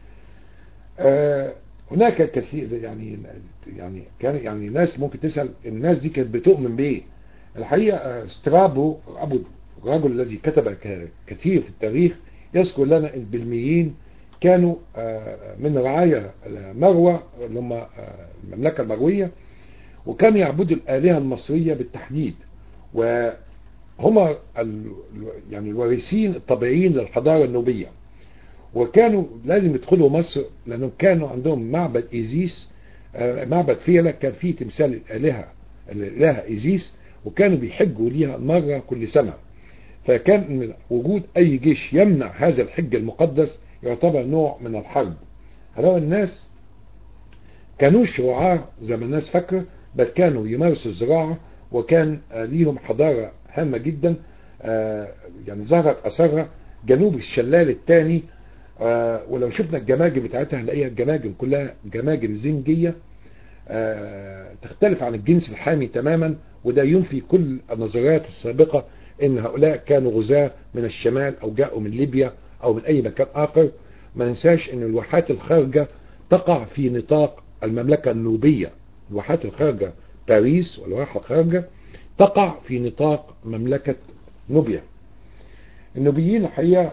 S2: هناك كثير يعني يعني كان يعني ناس ممكن تسأل الناس دي كانت بتؤمن بايه؟ الحقيقة سترابو ابو الرجل الذي كتب كثير في التاريخ يذكر لنا البلميين كانوا من رعايا مروة اللي هم المملكة المروية وكانوا يعبدوا الآلهة المصرية بالتحديد وهم يعني الوارثين الطبيعيين للحضارة النوبية وكانوا لازم يدخلوا مصر لأنهم كانوا عندهم معبد إيزيس معبد فيلة كان فيه تمثال الآلهة الإله إيزيس وكانوا بيحجوا ليها مرة كل سنة فكان من وجود أي جيش يمنع هذا الحج المقدس يعتبر نوع من الحرب هؤلاء الناس كانوش رعاة زي ما الناس فاكره بل كانوا يمارسوا الزراعة وكان ليهم حضارة هامة جدا يعني ظهرت أثرها جنوب الشلال الثاني ولو شفنا الجماجم بتاعتها هنلاقيها الجماجم كلها جماجم زنجية تختلف عن الجنس الحامي تماما وده ينفي كل النظريات السابقة ان هؤلاء كانوا غزاة من الشمال او جاءوا من ليبيا او من اي مكان اخر ما ننساش ان الواحات الخارجة تقع في نطاق المملكة النوبية الواحات الخارجة باريس والواحة الخارجة تقع في نطاق مملكة نوبيا النوبيين الحقيقة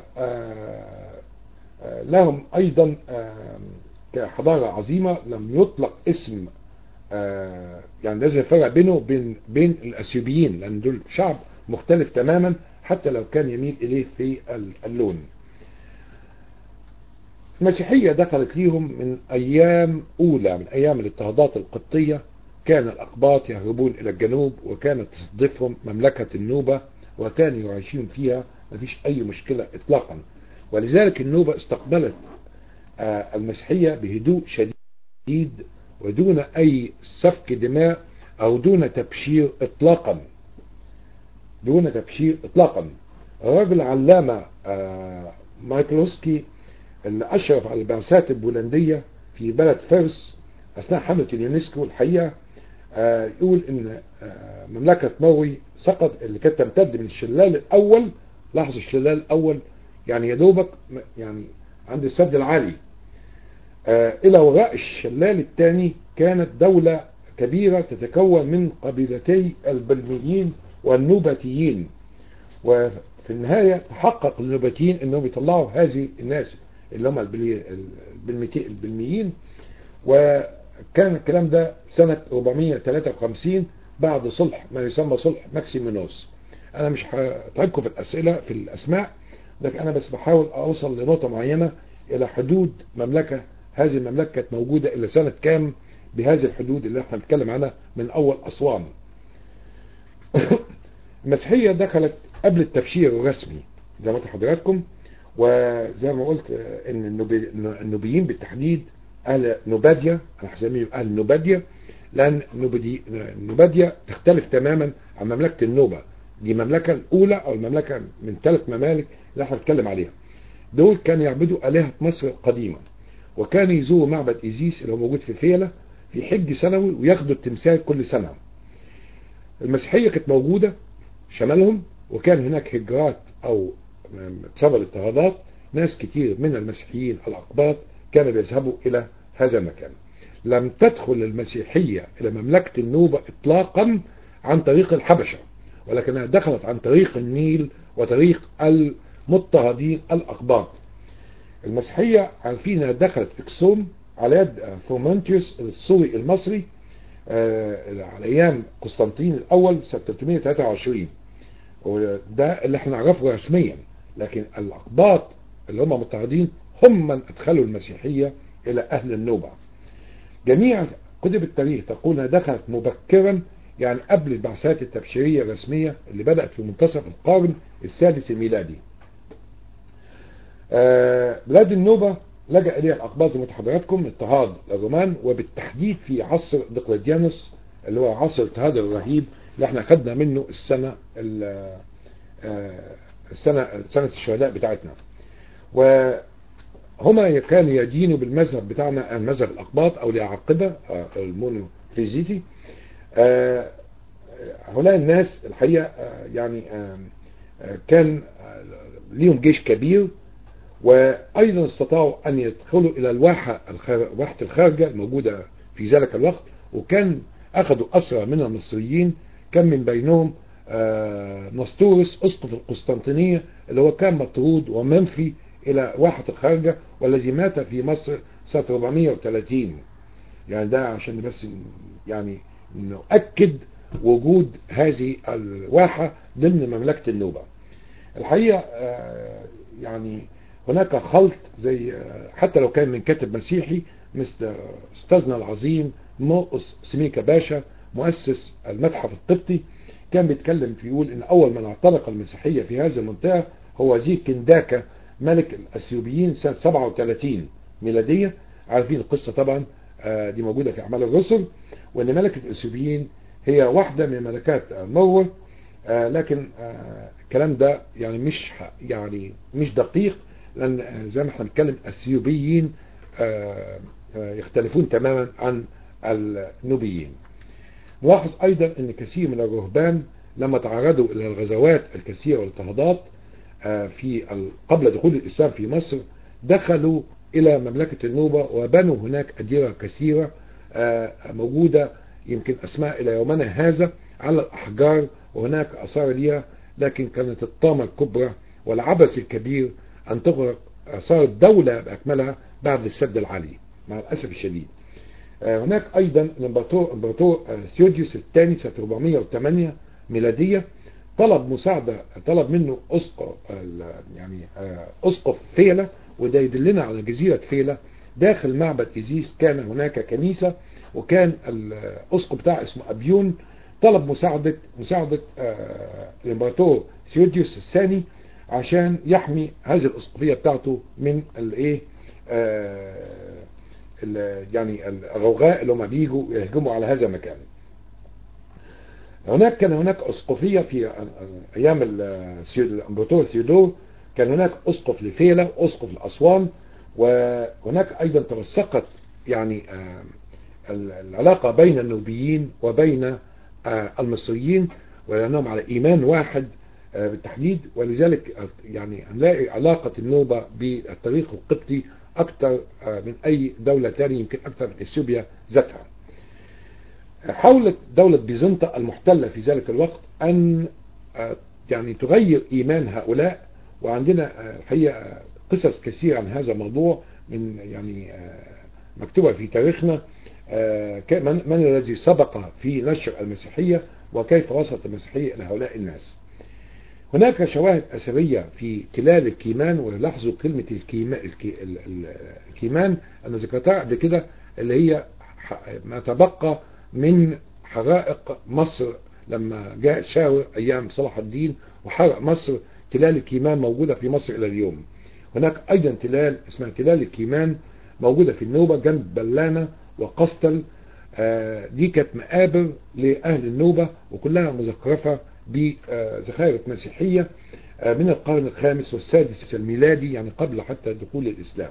S2: لهم ايضا كحضارة عظيمة لم يطلق اسم يعني لازم الفرق بينه وبين بين الاثيوبيين لان دول شعب مختلف تماما حتى لو كان يميل اليه في اللون المسيحية دخلت ليهم من ايام اولى من ايام الاضطهادات القبطية كان الاقباط يهربون الى الجنوب وكانت تستضيفهم مملكة النوبة وكانوا يعيشون فيها مفيش اي مشكلة اطلاقا ولذلك النوبة استقبلت المسيحية بهدوء شديد ودون اي سفك دماء او دون تبشير اطلاقا دون تبشير اطلاقا الرجل علامة مايكلوسكي اللي اشرف على البعثات البولندية في بلد فارس اثناء حملة اليونسكو الحقيقة يقول ان مملكة موي سقط اللي كانت تمتد من الشلال الاول لاحظ الشلال الاول يعني يا دوبك يعني عند السد العالي الى وراء الشلال الثاني كانت دولة كبيرة تتكون من قبيلتي البلميين والنوباتيين وفي النهاية تحقق النوباتيين انهم يطلعوا هذه الناس اللي هم البلميين وكان الكلام ده سنة 453 بعد صلح ما يسمى صلح ماكسيمينوس انا مش هتعبكم في الاسئلة في الاسماء لكن انا بس بحاول اوصل لنقطة معينة الى حدود مملكة هذه المملكة كانت موجودة الى سنة كام بهذه الحدود اللي احنا بنتكلم عنها من اول اسوان المسيحية دخلت قبل التبشير الرسمي زي ما حضراتكم وزي ما قلت ان النوبيين بالتحديد اهل نوباديا انا هسميهم اهل نوباديا لان نوباديا تختلف تماما عن مملكة النوبة دي المملكة الاولى او المملكة من ثلاث ممالك اللي احنا بنتكلم عليها دول كانوا يعبدوا الهة مصر القديمة وكانوا يزوروا معبد ايزيس اللي هو موجود في فيلة في حج سنوي وياخدوا التمثال كل سنة المسيحية كانت موجودة شمالهم وكان هناك هجرات او بسبب الاضطهادات ناس كتير من المسيحيين الأقباط كانوا بيذهبوا إلى هذا المكان لم تدخل المسيحية إلى مملكة النوبة إطلاقا عن طريق الحبشة ولكنها دخلت عن طريق النيل وطريق المضطهدين الأقباط المسيحية عارفين انها دخلت اكسوم على يد فومنتيوس السوري المصري على ايام قسطنطين الاول سنة 323 وده اللي احنا نعرفه رسميا لكن الاقباط اللي هم مضطهدين هم من ادخلوا المسيحية الى اهل النوبة جميع كتب التاريخ تقول انها دخلت مبكرا يعني قبل البعثات التبشيرية الرسمية اللي بدأت في منتصف القرن السادس الميلادي بلاد النوبة لجأ إليها الأقباط زي ما حضراتكم اضطهاد الرومان وبالتحديد في عصر دقلديانوس اللي هو عصر الاضطهاد الرهيب اللي احنا خدنا منه السنة السنة سنة الشهداء بتاعتنا وهما كانوا يدينوا بالمذهب بتاعنا المذهب الأقباط أو العاقبة المونوفيزيتي هؤلاء الناس الحقيقة يعني كان ليهم جيش كبير وأيضا استطاعوا أن يدخلوا إلى الواحة واحة الخارجة الموجودة في ذلك الوقت وكان أخذوا أسرى من المصريين كان من بينهم نسطورس أسقف القسطنطينية اللي هو كان مطرود ومنفي إلى واحة الخارجة والذي مات في مصر سنة 430 يعني ده عشان بس يعني نؤكد وجود هذه الواحة ضمن مملكة النوبة الحقيقة يعني هناك خلط زي حتى لو كان من كاتب مسيحي مثل استاذنا العظيم موقس سميكا باشا مؤسس المتحف القبطي كان بيتكلم في يقول ان اول من اعتنق المسيحية في هذه المنطقة هو زي كنداكا ملك الاثيوبيين سنة 37 ميلادية عارفين القصة طبعا دي موجودة في اعمال الرسل وان ملكة الاثيوبيين هي واحدة من ملكات مروه لكن الكلام ده يعني مش يعني مش دقيق لان زي ما احنا بنتكلم اثيوبيين يختلفون تماما عن النوبيين نلاحظ ايضا ان كثير من الرهبان لما تعرضوا الى الغزوات الكثيرة والاضطهادات في قبل دخول الاسلام في مصر دخلوا الى مملكة النوبة وبنوا هناك اديرة كثيرة موجودة يمكن اسماء الى يومنا هذا على الاحجار وهناك اثار ليها لكن كانت الطامة الكبرى والعبث الكبير ان تغرق صارت دولة باكملها بعد السد العالي مع الاسف الشديد هناك ايضا الامبراطور امبراطور ثيوديوس الثاني سنة 408 ميلادية طلب مساعدة طلب منه اسقف يعني اسقف فيلة وده يدلنا على جزيرة فيلة داخل معبد إيزيس كان هناك كنيسة وكان الاسقف بتاعه اسمه أبيون طلب مساعدة مساعدة الامبراطور ثيوديوس الثاني عشان يحمي هذه الاسقفية بتاعته من الايه يعني الغوغاء اللي هم بيجوا يهجموا على هذا المكان هناك كان هناك اسقفية في ايام الامبراطور ثيودور كان هناك اسقف لفيلة اسقف لاسوان وهناك ايضا توثقت يعني العلاقة بين النوبيين وبين المصريين ولأنهم على إيمان واحد بالتحديد ولذلك يعني هنلاقي علاقة النوبة بالطريق القبطي أكثر من أي دولة تانية يمكن أكثر من إثيوبيا ذاتها حاولت دولة بيزنطة المحتلة في ذلك الوقت أن يعني تغير إيمان هؤلاء وعندنا الحقيقة قصص كثيرة عن هذا الموضوع من يعني مكتوبة في تاريخنا من, من الذي سبق في نشر المسيحية وكيف وصلت المسيحية إلى هؤلاء الناس هناك شواهد أثرية في تلال الكيمان ولاحظوا كلمة الكيما الكيمان أنا ذكرتها قبل كده اللي هي ما تبقى من حرائق مصر لما جاء شاور أيام صلاح الدين وحرق مصر تلال الكيمان موجودة في مصر إلى اليوم هناك أيضا تلال اسمها تلال الكيمان موجودة في النوبة جنب بلانة وقسطل دي كانت مقابر لأهل النوبة وكلها مزخرفة بزخارف مسيحية من القرن الخامس والسادس الميلادي يعني قبل حتى دخول الإسلام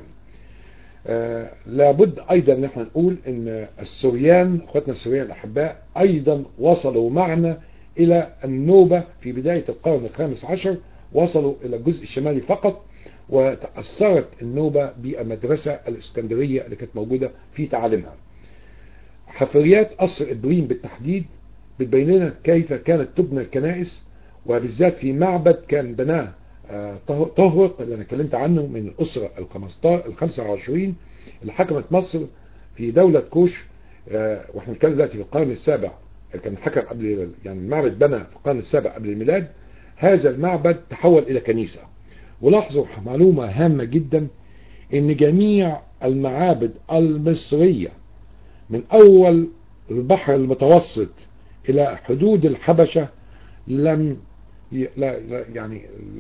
S2: لابد أيضا ان احنا نقول ان السوريان اخواتنا السوريان الأحباء أيضا وصلوا معنا إلى النوبة في بداية القرن الخامس عشر وصلوا إلى الجزء الشمالي فقط وتأثرت النوبة بالمدرسة الإسكندرية اللي كانت موجودة في تعاليمها حفريات قصر إبريم بالتحديد بتبين لنا كيف كانت تبنى الكنائس وبالذات في معبد كان بناه طهرق اللي انا اتكلمت عنه من الاسره ال 25 اللي حكمت مصر في دوله كوش واحنا بنتكلم دلوقتي في القرن السابع كان حكم قبل يعني المعبد بنى في القرن السابع قبل الميلاد هذا المعبد تحول الى كنيسه ولاحظوا معلومه هامه جدا ان جميع المعابد المصريه من اول البحر المتوسط الى حدود الحبشه لم لا يعني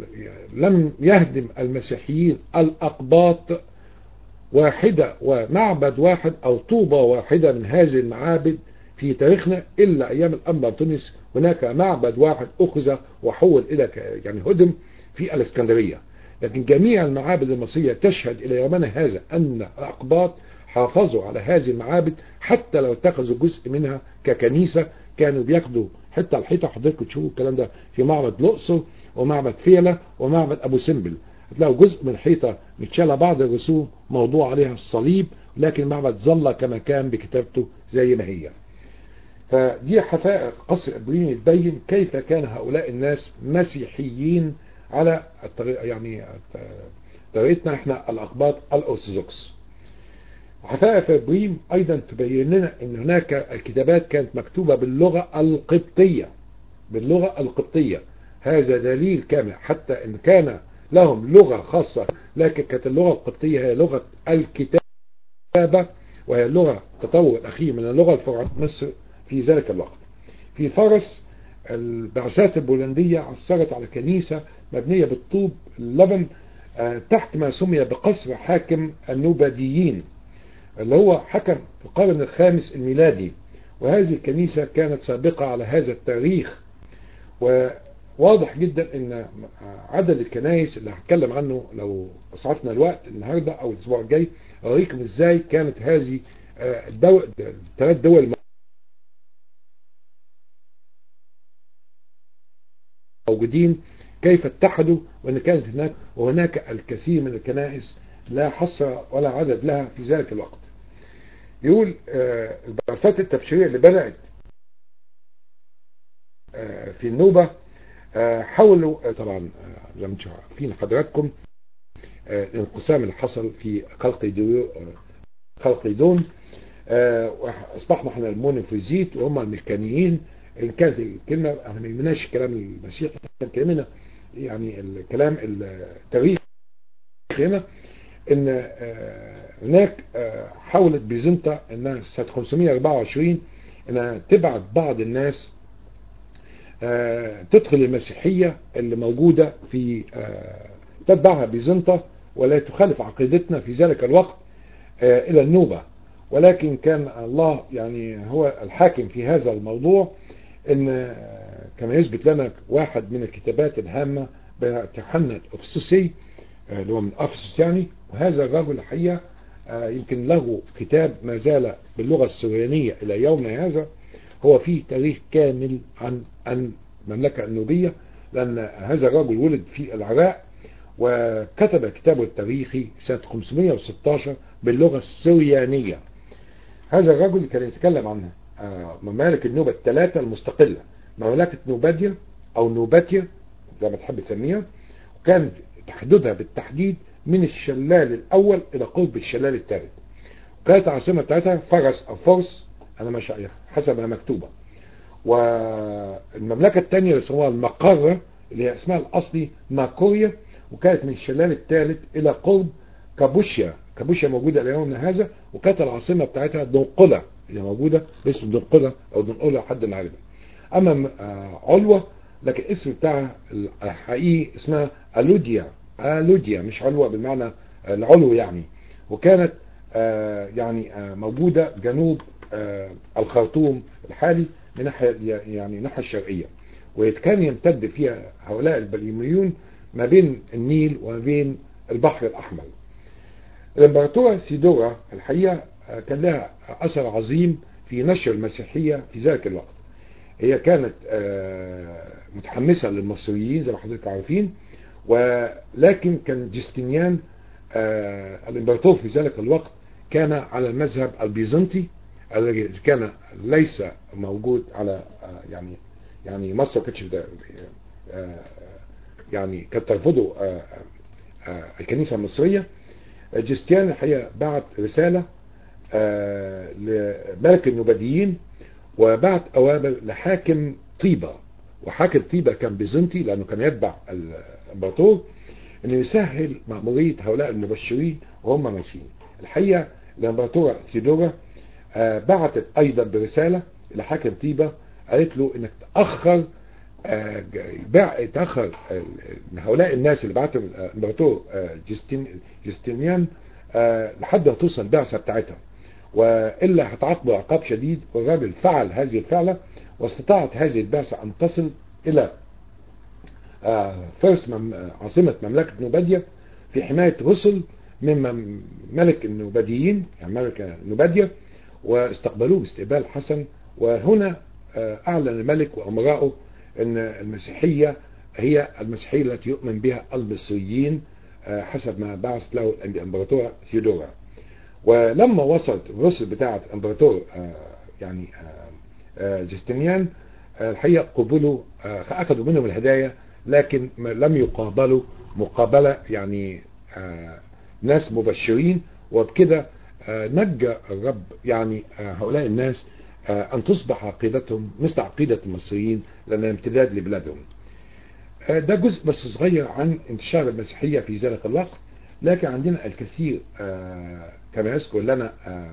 S2: لم يهدم المسيحيين الأقباط واحدة ومعبد واحد أو طوبة واحدة من هذه المعابد في تاريخنا إلا أيام الأنبا تونس هناك معبد واحد أخذ وحول إلى يعني هدم في الإسكندرية لكن جميع المعابد المصرية تشهد إلى يومنا هذا أن الأقباط حافظوا على هذه المعابد حتى لو اتخذوا جزء منها ككنيسة كانوا بياخدوا حتى الحيطة حضرتك تشوفوا الكلام ده في معبد الأقصر ومعبد فيلة ومعبد أبو سمبل هتلاقوا جزء من الحيطة متشالة بعض الرسوم موضوع عليها الصليب لكن المعبد ظل كما كان بكتابته زي ما هي فدي حقائق قصر إبريم تبين كيف كان هؤلاء الناس مسيحيين على الطريقة يعني طريقتنا احنا الأقباط الأرثوذكس حقائق إبريم أيضا تبين لنا أن هناك الكتابات كانت مكتوبة باللغة القبطية باللغة القبطية هذا دليل كامل حتى أن كان لهم لغة خاصة لكن كانت اللغة القبطية هي لغة الكتابة وهي اللغة التطور الأخير من اللغة الفرعونية مصر في ذلك الوقت في فرس البعثات البولندية عثرت على كنيسة مبنية بالطوب اللبن تحت ما سمي بقصر حاكم النوباديين اللي هو حكم في القرن الخامس الميلادي وهذه الكنيسة كانت سابقة على هذا التاريخ وواضح جدا ان عدد الكنائس اللي هتكلم عنه لو اسعفنا الوقت النهاردة او الاسبوع الجاي اوريكم ازاي كانت هذه الدول الثلاث دول موجودين كيف اتحدوا وان كانت هناك وهناك الكثير من الكنائس لا حصر ولا عدد لها في ذلك الوقت يقول آه البعثات التبشيرية اللي بدأت آه في النوبة آه حاولوا طبعا زي ما انتم عارفين حضراتكم الانقسام اللي حصل في خلق خلق دون اصبحنا احنا المونوفيزيت وهم الميكانيين ان كانت الكلمه احنا ما يهمناش الكلام المسيحي كان كلامنا يعني الكلام التاريخي هنا ان هناك حاولت بيزنطة انها سنة 524 انها تبعت بعض الناس تدخل المسيحية اللي موجودة في تتبعها بيزنطة ولا تخالف عقيدتنا في ذلك الوقت الى النوبة ولكن كان الله يعني هو الحاكم في هذا الموضوع ان كما يثبت لنا واحد من الكتابات الهامة بيوحنا الافسسي اللي هو من افسس يعني وهذا الرجل الحقيقة يمكن له كتاب ما زال باللغة السريانية الى يومنا هذا هو فيه تاريخ كامل عن عن المملكة النوبية لان هذا الرجل ولد في العراق وكتب كتابه التاريخي سنة 516 باللغة السريانية هذا الرجل كان يتكلم عن ممالك النوبة الثلاثة المستقلة مملكة نوباديا او نوباتيا زي ما تحب تسميها وكان تحددها بالتحديد من الشلال الاول الى قرب الشلال الثالث وكانت العاصمة بتاعتها فرس او فرس انا مش حسب ما مكتوبة والمملكة الثانية اللي اسمها المقرة اللي هي اسمها الاصلي ماكوريا وكانت من الشلال الثالث الى قرب كابوشيا كابوشيا موجودة ليومنا هذا وكانت العاصمة بتاعتها دنقلة اللي موجودة باسم دنقلة او دنقلة لحد النهارده اما علوة لكن الاسم بتاعها الحقيقي اسمها الوديا الوديا مش علوة بالمعنى العلو يعني وكانت يعني موجودة جنوب الخرطوم الحالي من ناحية يعني الناحية الشرقية وكان يمتد فيها هؤلاء البليميون ما بين النيل وما بين البحر الأحمر الامبراطورة سيدورا الحقيقة كان لها أثر عظيم في نشر المسيحية في ذلك الوقت هي كانت متحمسة للمصريين زي ما حضرتك عارفين ولكن كان جستنيان الامبراطور في ذلك الوقت كان على المذهب البيزنطي الذي كان ليس موجود على يعني يعني مصر كانتش يعني كانت ترفضه الكنيسة المصرية جستيان الحقيقة بعت رسالة لملك النوباديين وبعت أوامر لحاكم طيبة وحاكم طيبة كان بيزنطي لأنه كان يتبع الإمبراطور أنه يسهل مأمورية هؤلاء المبشرين وهم ماشيين الحقيقة الإمبراطورة سيدورا بعتت أيضا برسالة لحاكم طيبة قالت له أنك تأخر تأخر هؤلاء الناس اللي بعتهم الإمبراطور جستينيان لحد ما توصل البعثة بتاعتها وإلا هتعاقبه عقاب شديد والراجل فعل هذه الفعلة واستطاعت هذه البعثة أن تصل إلى فارس عاصمة مملكة نوباديا في حماية رسل من ملك النوباديين يعني ملك نوباديا واستقبلوه باستقبال حسن وهنا أعلن الملك وأمراءه أن المسيحية هي المسيحية التي يؤمن بها المصريين حسب ما بعث له الإمبراطورة ثيودورا ولما وصلت الرسل بتاعة الإمبراطور يعني جستنيان الحقيقة قبلوا أخذوا منهم الهدايا لكن لم يقابلوا مقابلة يعني ناس مبشرين وبكده نجى الرب يعني هؤلاء الناس أن تصبح عقيدتهم مثل عقيدة المصريين لأنها امتداد لبلادهم ده جزء بس صغير عن انتشار المسيحية في ذلك الوقت لكن عندنا الكثير كما يذكر لنا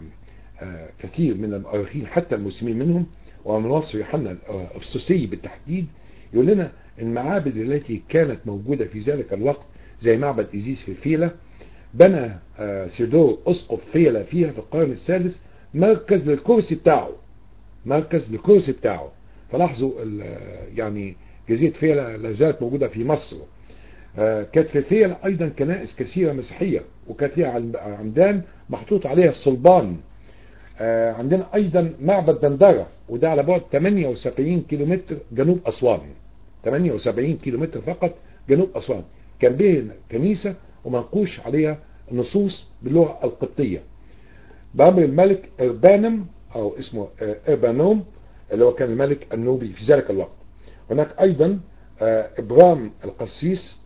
S2: كثير من المؤرخين حتى المسلمين منهم ومن وصف يوحنا الأفسوسي بالتحديد يقول لنا المعابد التي كانت موجودة في ذلك الوقت زي معبد إيزيس في فيلة بنى سيدور أسقف فيلة فيها في القرن الثالث مركز للكرسي بتاعه مركز للكرسي بتاعه فلاحظوا يعني جزيرة فيلة لا زالت موجودة في مصر كانت في فيلة أيضا كنائس كثيرة مسيحية وكانت فيها عمدان محطوط عليها الصلبان عندنا أيضا معبد دندرة وده على بعد 78 كيلومتر جنوب أسوان 78 كيلومتر فقط جنوب أسوان كان به كنيسة ومنقوش عليها نصوص باللغة القبطية بأمر الملك إربانم أو اسمه إربانوم اللي هو كان الملك النوبي في ذلك الوقت هناك أيضا إبرام القسيس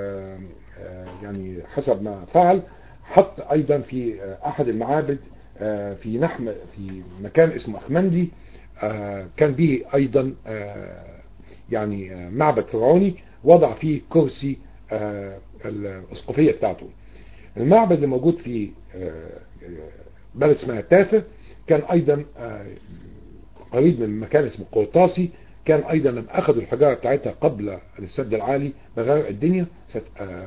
S2: يعني حسب ما فعل حط أيضا في أحد المعابد في نحم في مكان اسمه أخمندي كان به أيضا يعني معبد فرعوني وضع فيه كرسي الأسقفية بتاعته المعبد اللي موجود في بلد اسمها تافه كان أيضا قريب من مكان اسمه قرطاسي كان أيضا لما أخذوا الحجارة بتاعتها قبل السد العالي بغرق الدنيا سنة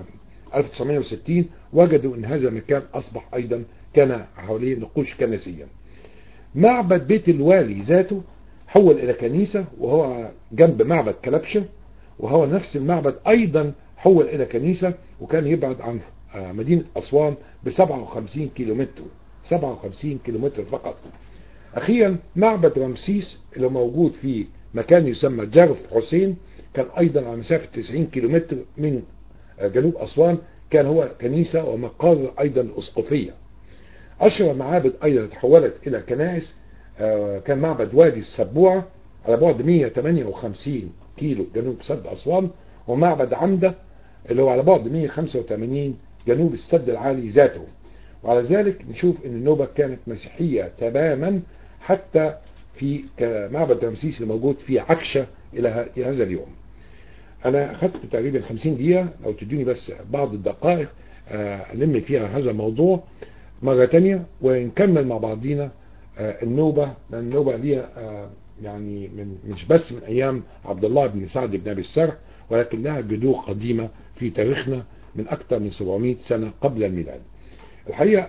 S2: 1960 وجدوا أن هذا المكان أصبح أيضا كان حواليه نقوش كنسيا معبد بيت الوالي ذاته حول إلى كنيسة وهو جنب معبد كلبشة وهو نفس المعبد أيضا حول إلى كنيسة وكان يبعد عن مدينة أسوان ب 57 كيلومتر 57 كيلومتر فقط أخيرا معبد رمسيس اللي موجود في مكان يسمى جرف حسين كان أيضا على مسافة 90 كيلومتر من جنوب أسوان كان هو كنيسة ومقر أيضا أسقفية أشهر معابد أيضا تحولت إلى كنائس كان معبد وادي السبوعة على بعد 158 كيلو جنوب سد أسوان ومعبد عمدة اللي هو على بعد 185 جنوب السد العالي ذاته وعلى ذلك نشوف ان النوبة كانت مسيحية تماما حتى في معبد رمسيس الموجود في عكشة الى هذا اليوم انا اخذت تقريبا 50 دقيقة لو تدوني بس بعض الدقائق ألم فيها هذا الموضوع مرة تانية ونكمل مع بعضينا النوبة لأن النوبة ليها يعني من مش بس من أيام عبد الله بن سعد بن أبي السرح ولكن لها جذور قديمة في تاريخنا من أكثر من 700 سنة قبل الميلاد الحقيقة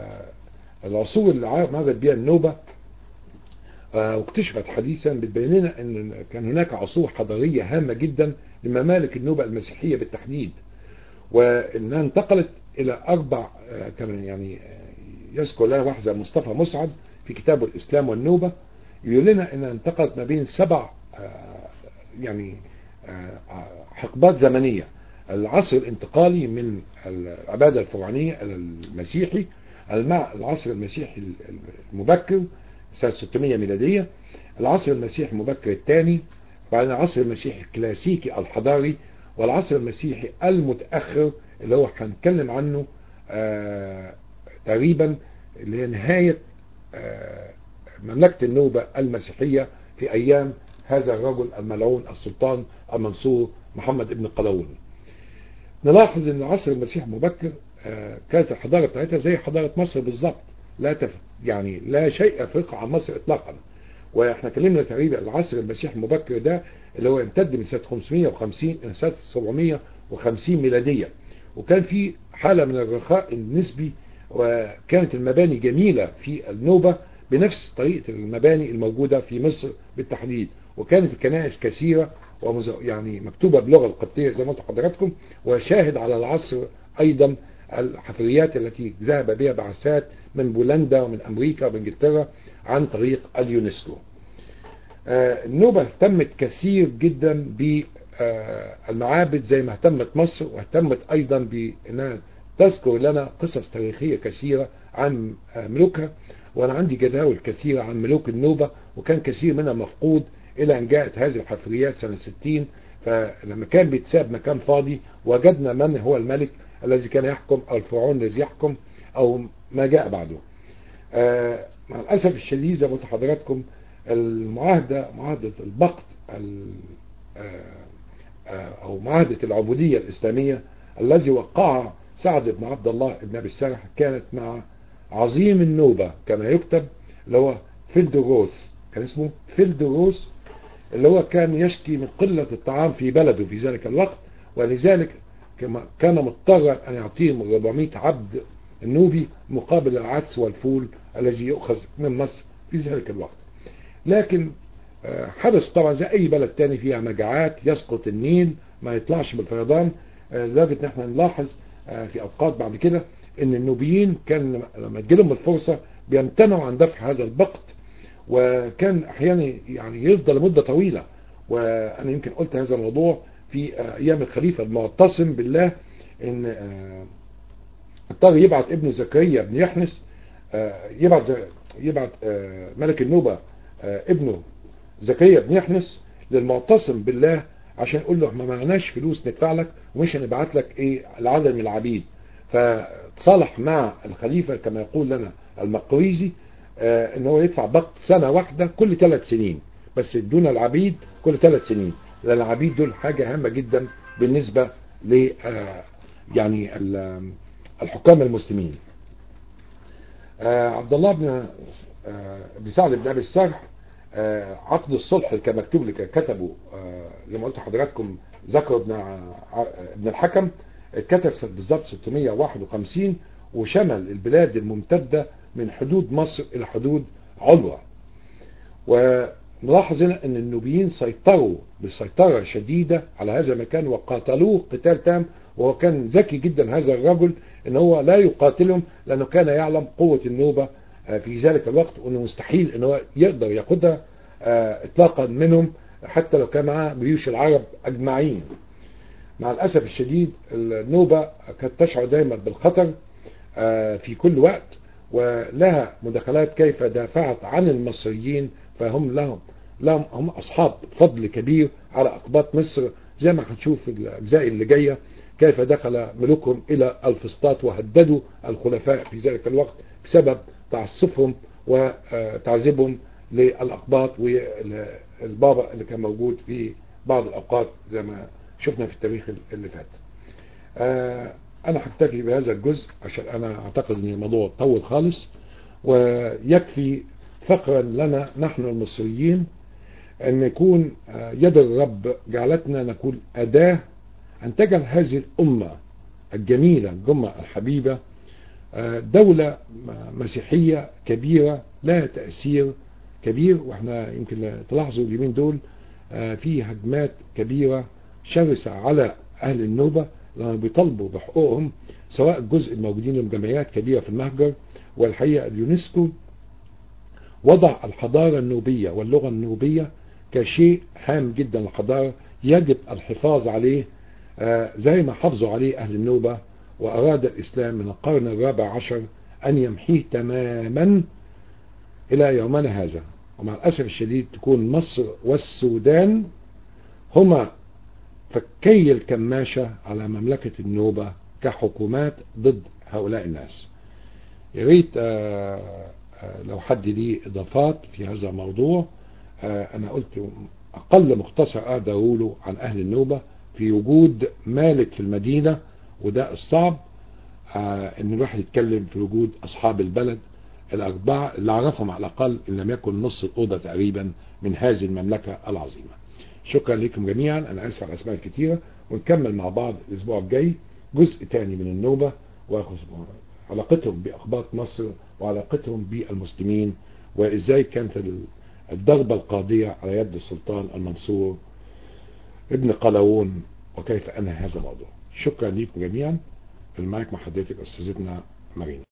S2: العصور اللي مرت بها النوبة واكتشفت حديثا بتبين لنا ان كان هناك عصور حضارية هامة جدا لممالك النوبة المسيحية بالتحديد وانها انتقلت الى اربع كان يعني يذكر لنا واحد زي مصطفى مسعد في كتابه الاسلام والنوبة يقول لنا انها انتقلت ما بين سبع يعني حقبات زمنية العصر الانتقالي من العبادة الفرعونية الى المسيحي العصر المسيحي المبكر سنة 600 ميلادية العصر المسيحي المبكر الثاني بعدين العصر المسيحي الكلاسيكي الحضاري والعصر المسيحي المتأخر اللي هو هنتكلم عنه آه تقريبا اللي هي نهاية آه مملكة النوبة المسيحية في أيام هذا الرجل الملعون السلطان المنصور محمد ابن قلاوون نلاحظ ان العصر المسيحي المبكر آه كانت الحضارة بتاعتها زي حضارة مصر بالظبط لا تف يعني لا شيء يفرق عن مصر اطلاقا واحنا كلمنا تقريبا العصر المسيحي المبكر ده اللي هو يمتد من سنة 550 إلى سنة 750 ميلادية وكان في حالة من الرخاء النسبي وكانت المباني جميلة في النوبة بنفس طريقة المباني الموجودة في مصر بالتحديد وكانت الكنائس كثيرة يعني مكتوبة باللغة القبطية زي ما انتم حضراتكم وشاهد على العصر أيضا الحفريات التي ذهب بها بعثات من بولندا ومن أمريكا وإنجلترا عن طريق اليونسكو النوبة اهتمت كثير جدا بالمعابد زي ما اهتمت مصر واهتمت أيضا بأنها تذكر لنا قصص تاريخية كثيرة عن ملوكها وأنا عندي جداول كثيرة عن ملوك النوبة وكان كثير منها مفقود إلى أن جاءت هذه الحفريات سنة 60 فلما كان بيتساب مكان فاضي وجدنا من هو الملك الذي كان يحكم أو الفرعون الذي يحكم أو ما جاء بعده آه مع الأسف الشديد زي ما قلت لحضراتكم المعاهدة معاهدة البقت أو معاهدة العبودية الإسلامية الذي وقعها سعد بن عبد الله بن أبي السرح كانت مع عظيم النوبة كما يكتب اللي هو فيلدروس كان اسمه فيلدروس اللي هو كان يشكي من قلة الطعام في بلده في ذلك الوقت ولذلك كان مضطرا أن يعطيهم 400 عبد النوبي مقابل العدس والفول الذي يؤخذ من مصر في ذلك الوقت لكن حدث طبعا زي أي بلد تاني فيها مجاعات يسقط النيل ما يطلعش بالفيضان لدرجة ان احنا نلاحظ في أوقات بعد كده ان النوبيين كان لما تجيلهم الفرصة بيمتنعوا عن دفع هذا البقت وكان احيانا يعني يفضل لمدة طويلة وانا يمكن قلت هذا الموضوع في ايام الخليفة المعتصم بالله ان اضطر يبعت ابنه زكريا بن يحنس يبعت يبعت ملك النوبة ابنه زكريا بن يحنس للمعتصم بالله عشان يقول له ما معناش فلوس ندفع لك ومش هنبعت لك ايه العدد من العبيد فتصالح مع الخليفة كما يقول لنا المقريزي آه ان هو يدفع بقت سنة واحدة كل ثلاث سنين بس دون العبيد كل ثلاث سنين لان العبيد دول حاجة هامة جدا بالنسبة ل آه يعني الحكام المسلمين آه عبد الله بن بن سعد بن ابي السرح عقد الصلح اللي كان مكتوب اللي كتبه زي ما قلت لحضراتكم ذكر ابن ابن الحكم اتكتب بالظبط 651 وشمل البلاد الممتدة من حدود مصر الى حدود علوة ونلاحظ هنا ان النوبيين سيطروا بسيطرة شديدة على هذا المكان وقاتلوه قتال تام وهو كان ذكي جدا هذا الرجل ان هو لا يقاتلهم لانه كان يعلم قوة النوبة في ذلك الوقت وانه مستحيل ان هو يقدر ياخدها اطلاقا منهم حتى لو كان معاه جيوش العرب اجمعين مع الاسف الشديد النوبة كانت تشعر دايما بالخطر في كل وقت ولها مداخلات كيف دافعت عن المصريين فهم لهم لهم هم أصحاب فضل كبير على أقباط مصر زي ما هنشوف في الأجزاء اللي جاية كيف دخل ملوكهم إلى الفسطاط وهددوا الخلفاء في ذلك الوقت بسبب تعصفهم وتعذيبهم للأقباط والبابا اللي كان موجود في بعض الأوقات زي ما شفنا في التاريخ اللي فات أنا هكتفي بهذا الجزء عشان أنا أعتقد أن الموضوع طول خالص ويكفي فقرا لنا نحن المصريين أن يكون يد الرب جعلتنا نكون أداة أن تجعل هذه الأمة الجميلة الجمة الحبيبة دولة مسيحية كبيرة لها تأثير كبير واحنا يمكن تلاحظوا اليومين دول في هجمات كبيرة شرسة على أهل النوبة لأنهم بيطالبوا بحقوقهم سواء الجزء الموجودين لهم جمعيات كبيرة في المهجر والحقيقة اليونسكو وضع الحضارة النوبية واللغة النوبية كشيء هام جدا للحضارة يجب الحفاظ عليه زي ما حافظوا عليه أهل النوبة وأراد الإسلام من القرن الرابع عشر أن يمحيه تماما إلى يومنا هذا ومع الأسف الشديد تكون مصر والسودان هما فكي الكماشة على مملكة النوبة كحكومات ضد هؤلاء الناس يا ريت لو حد ليه إضافات في هذا الموضوع أنا قلت أقل مختصر أقدر أقوله عن أهل النوبة في وجود مالك في المدينة وده الصعب ان الواحد يتكلم في وجود اصحاب البلد الاربعة اللي اعرفهم على الاقل ان لم يكن نص الاوضة تقريبا من هذه المملكة العظيمة شكرا لكم جميعا انا اسف على الاسماء الكتيرة ونكمل مع بعض الاسبوع الجاي جزء تاني من النوبة وعلاقتهم باقباط مصر وعلاقتهم بالمسلمين وازاي كانت الضربة القاضية على يد السلطان المنصور ابن قلاوون وكيف انهى هذا الموضوع شكرا لكم جميعا المايك مع حضرتك استاذتنا مارينا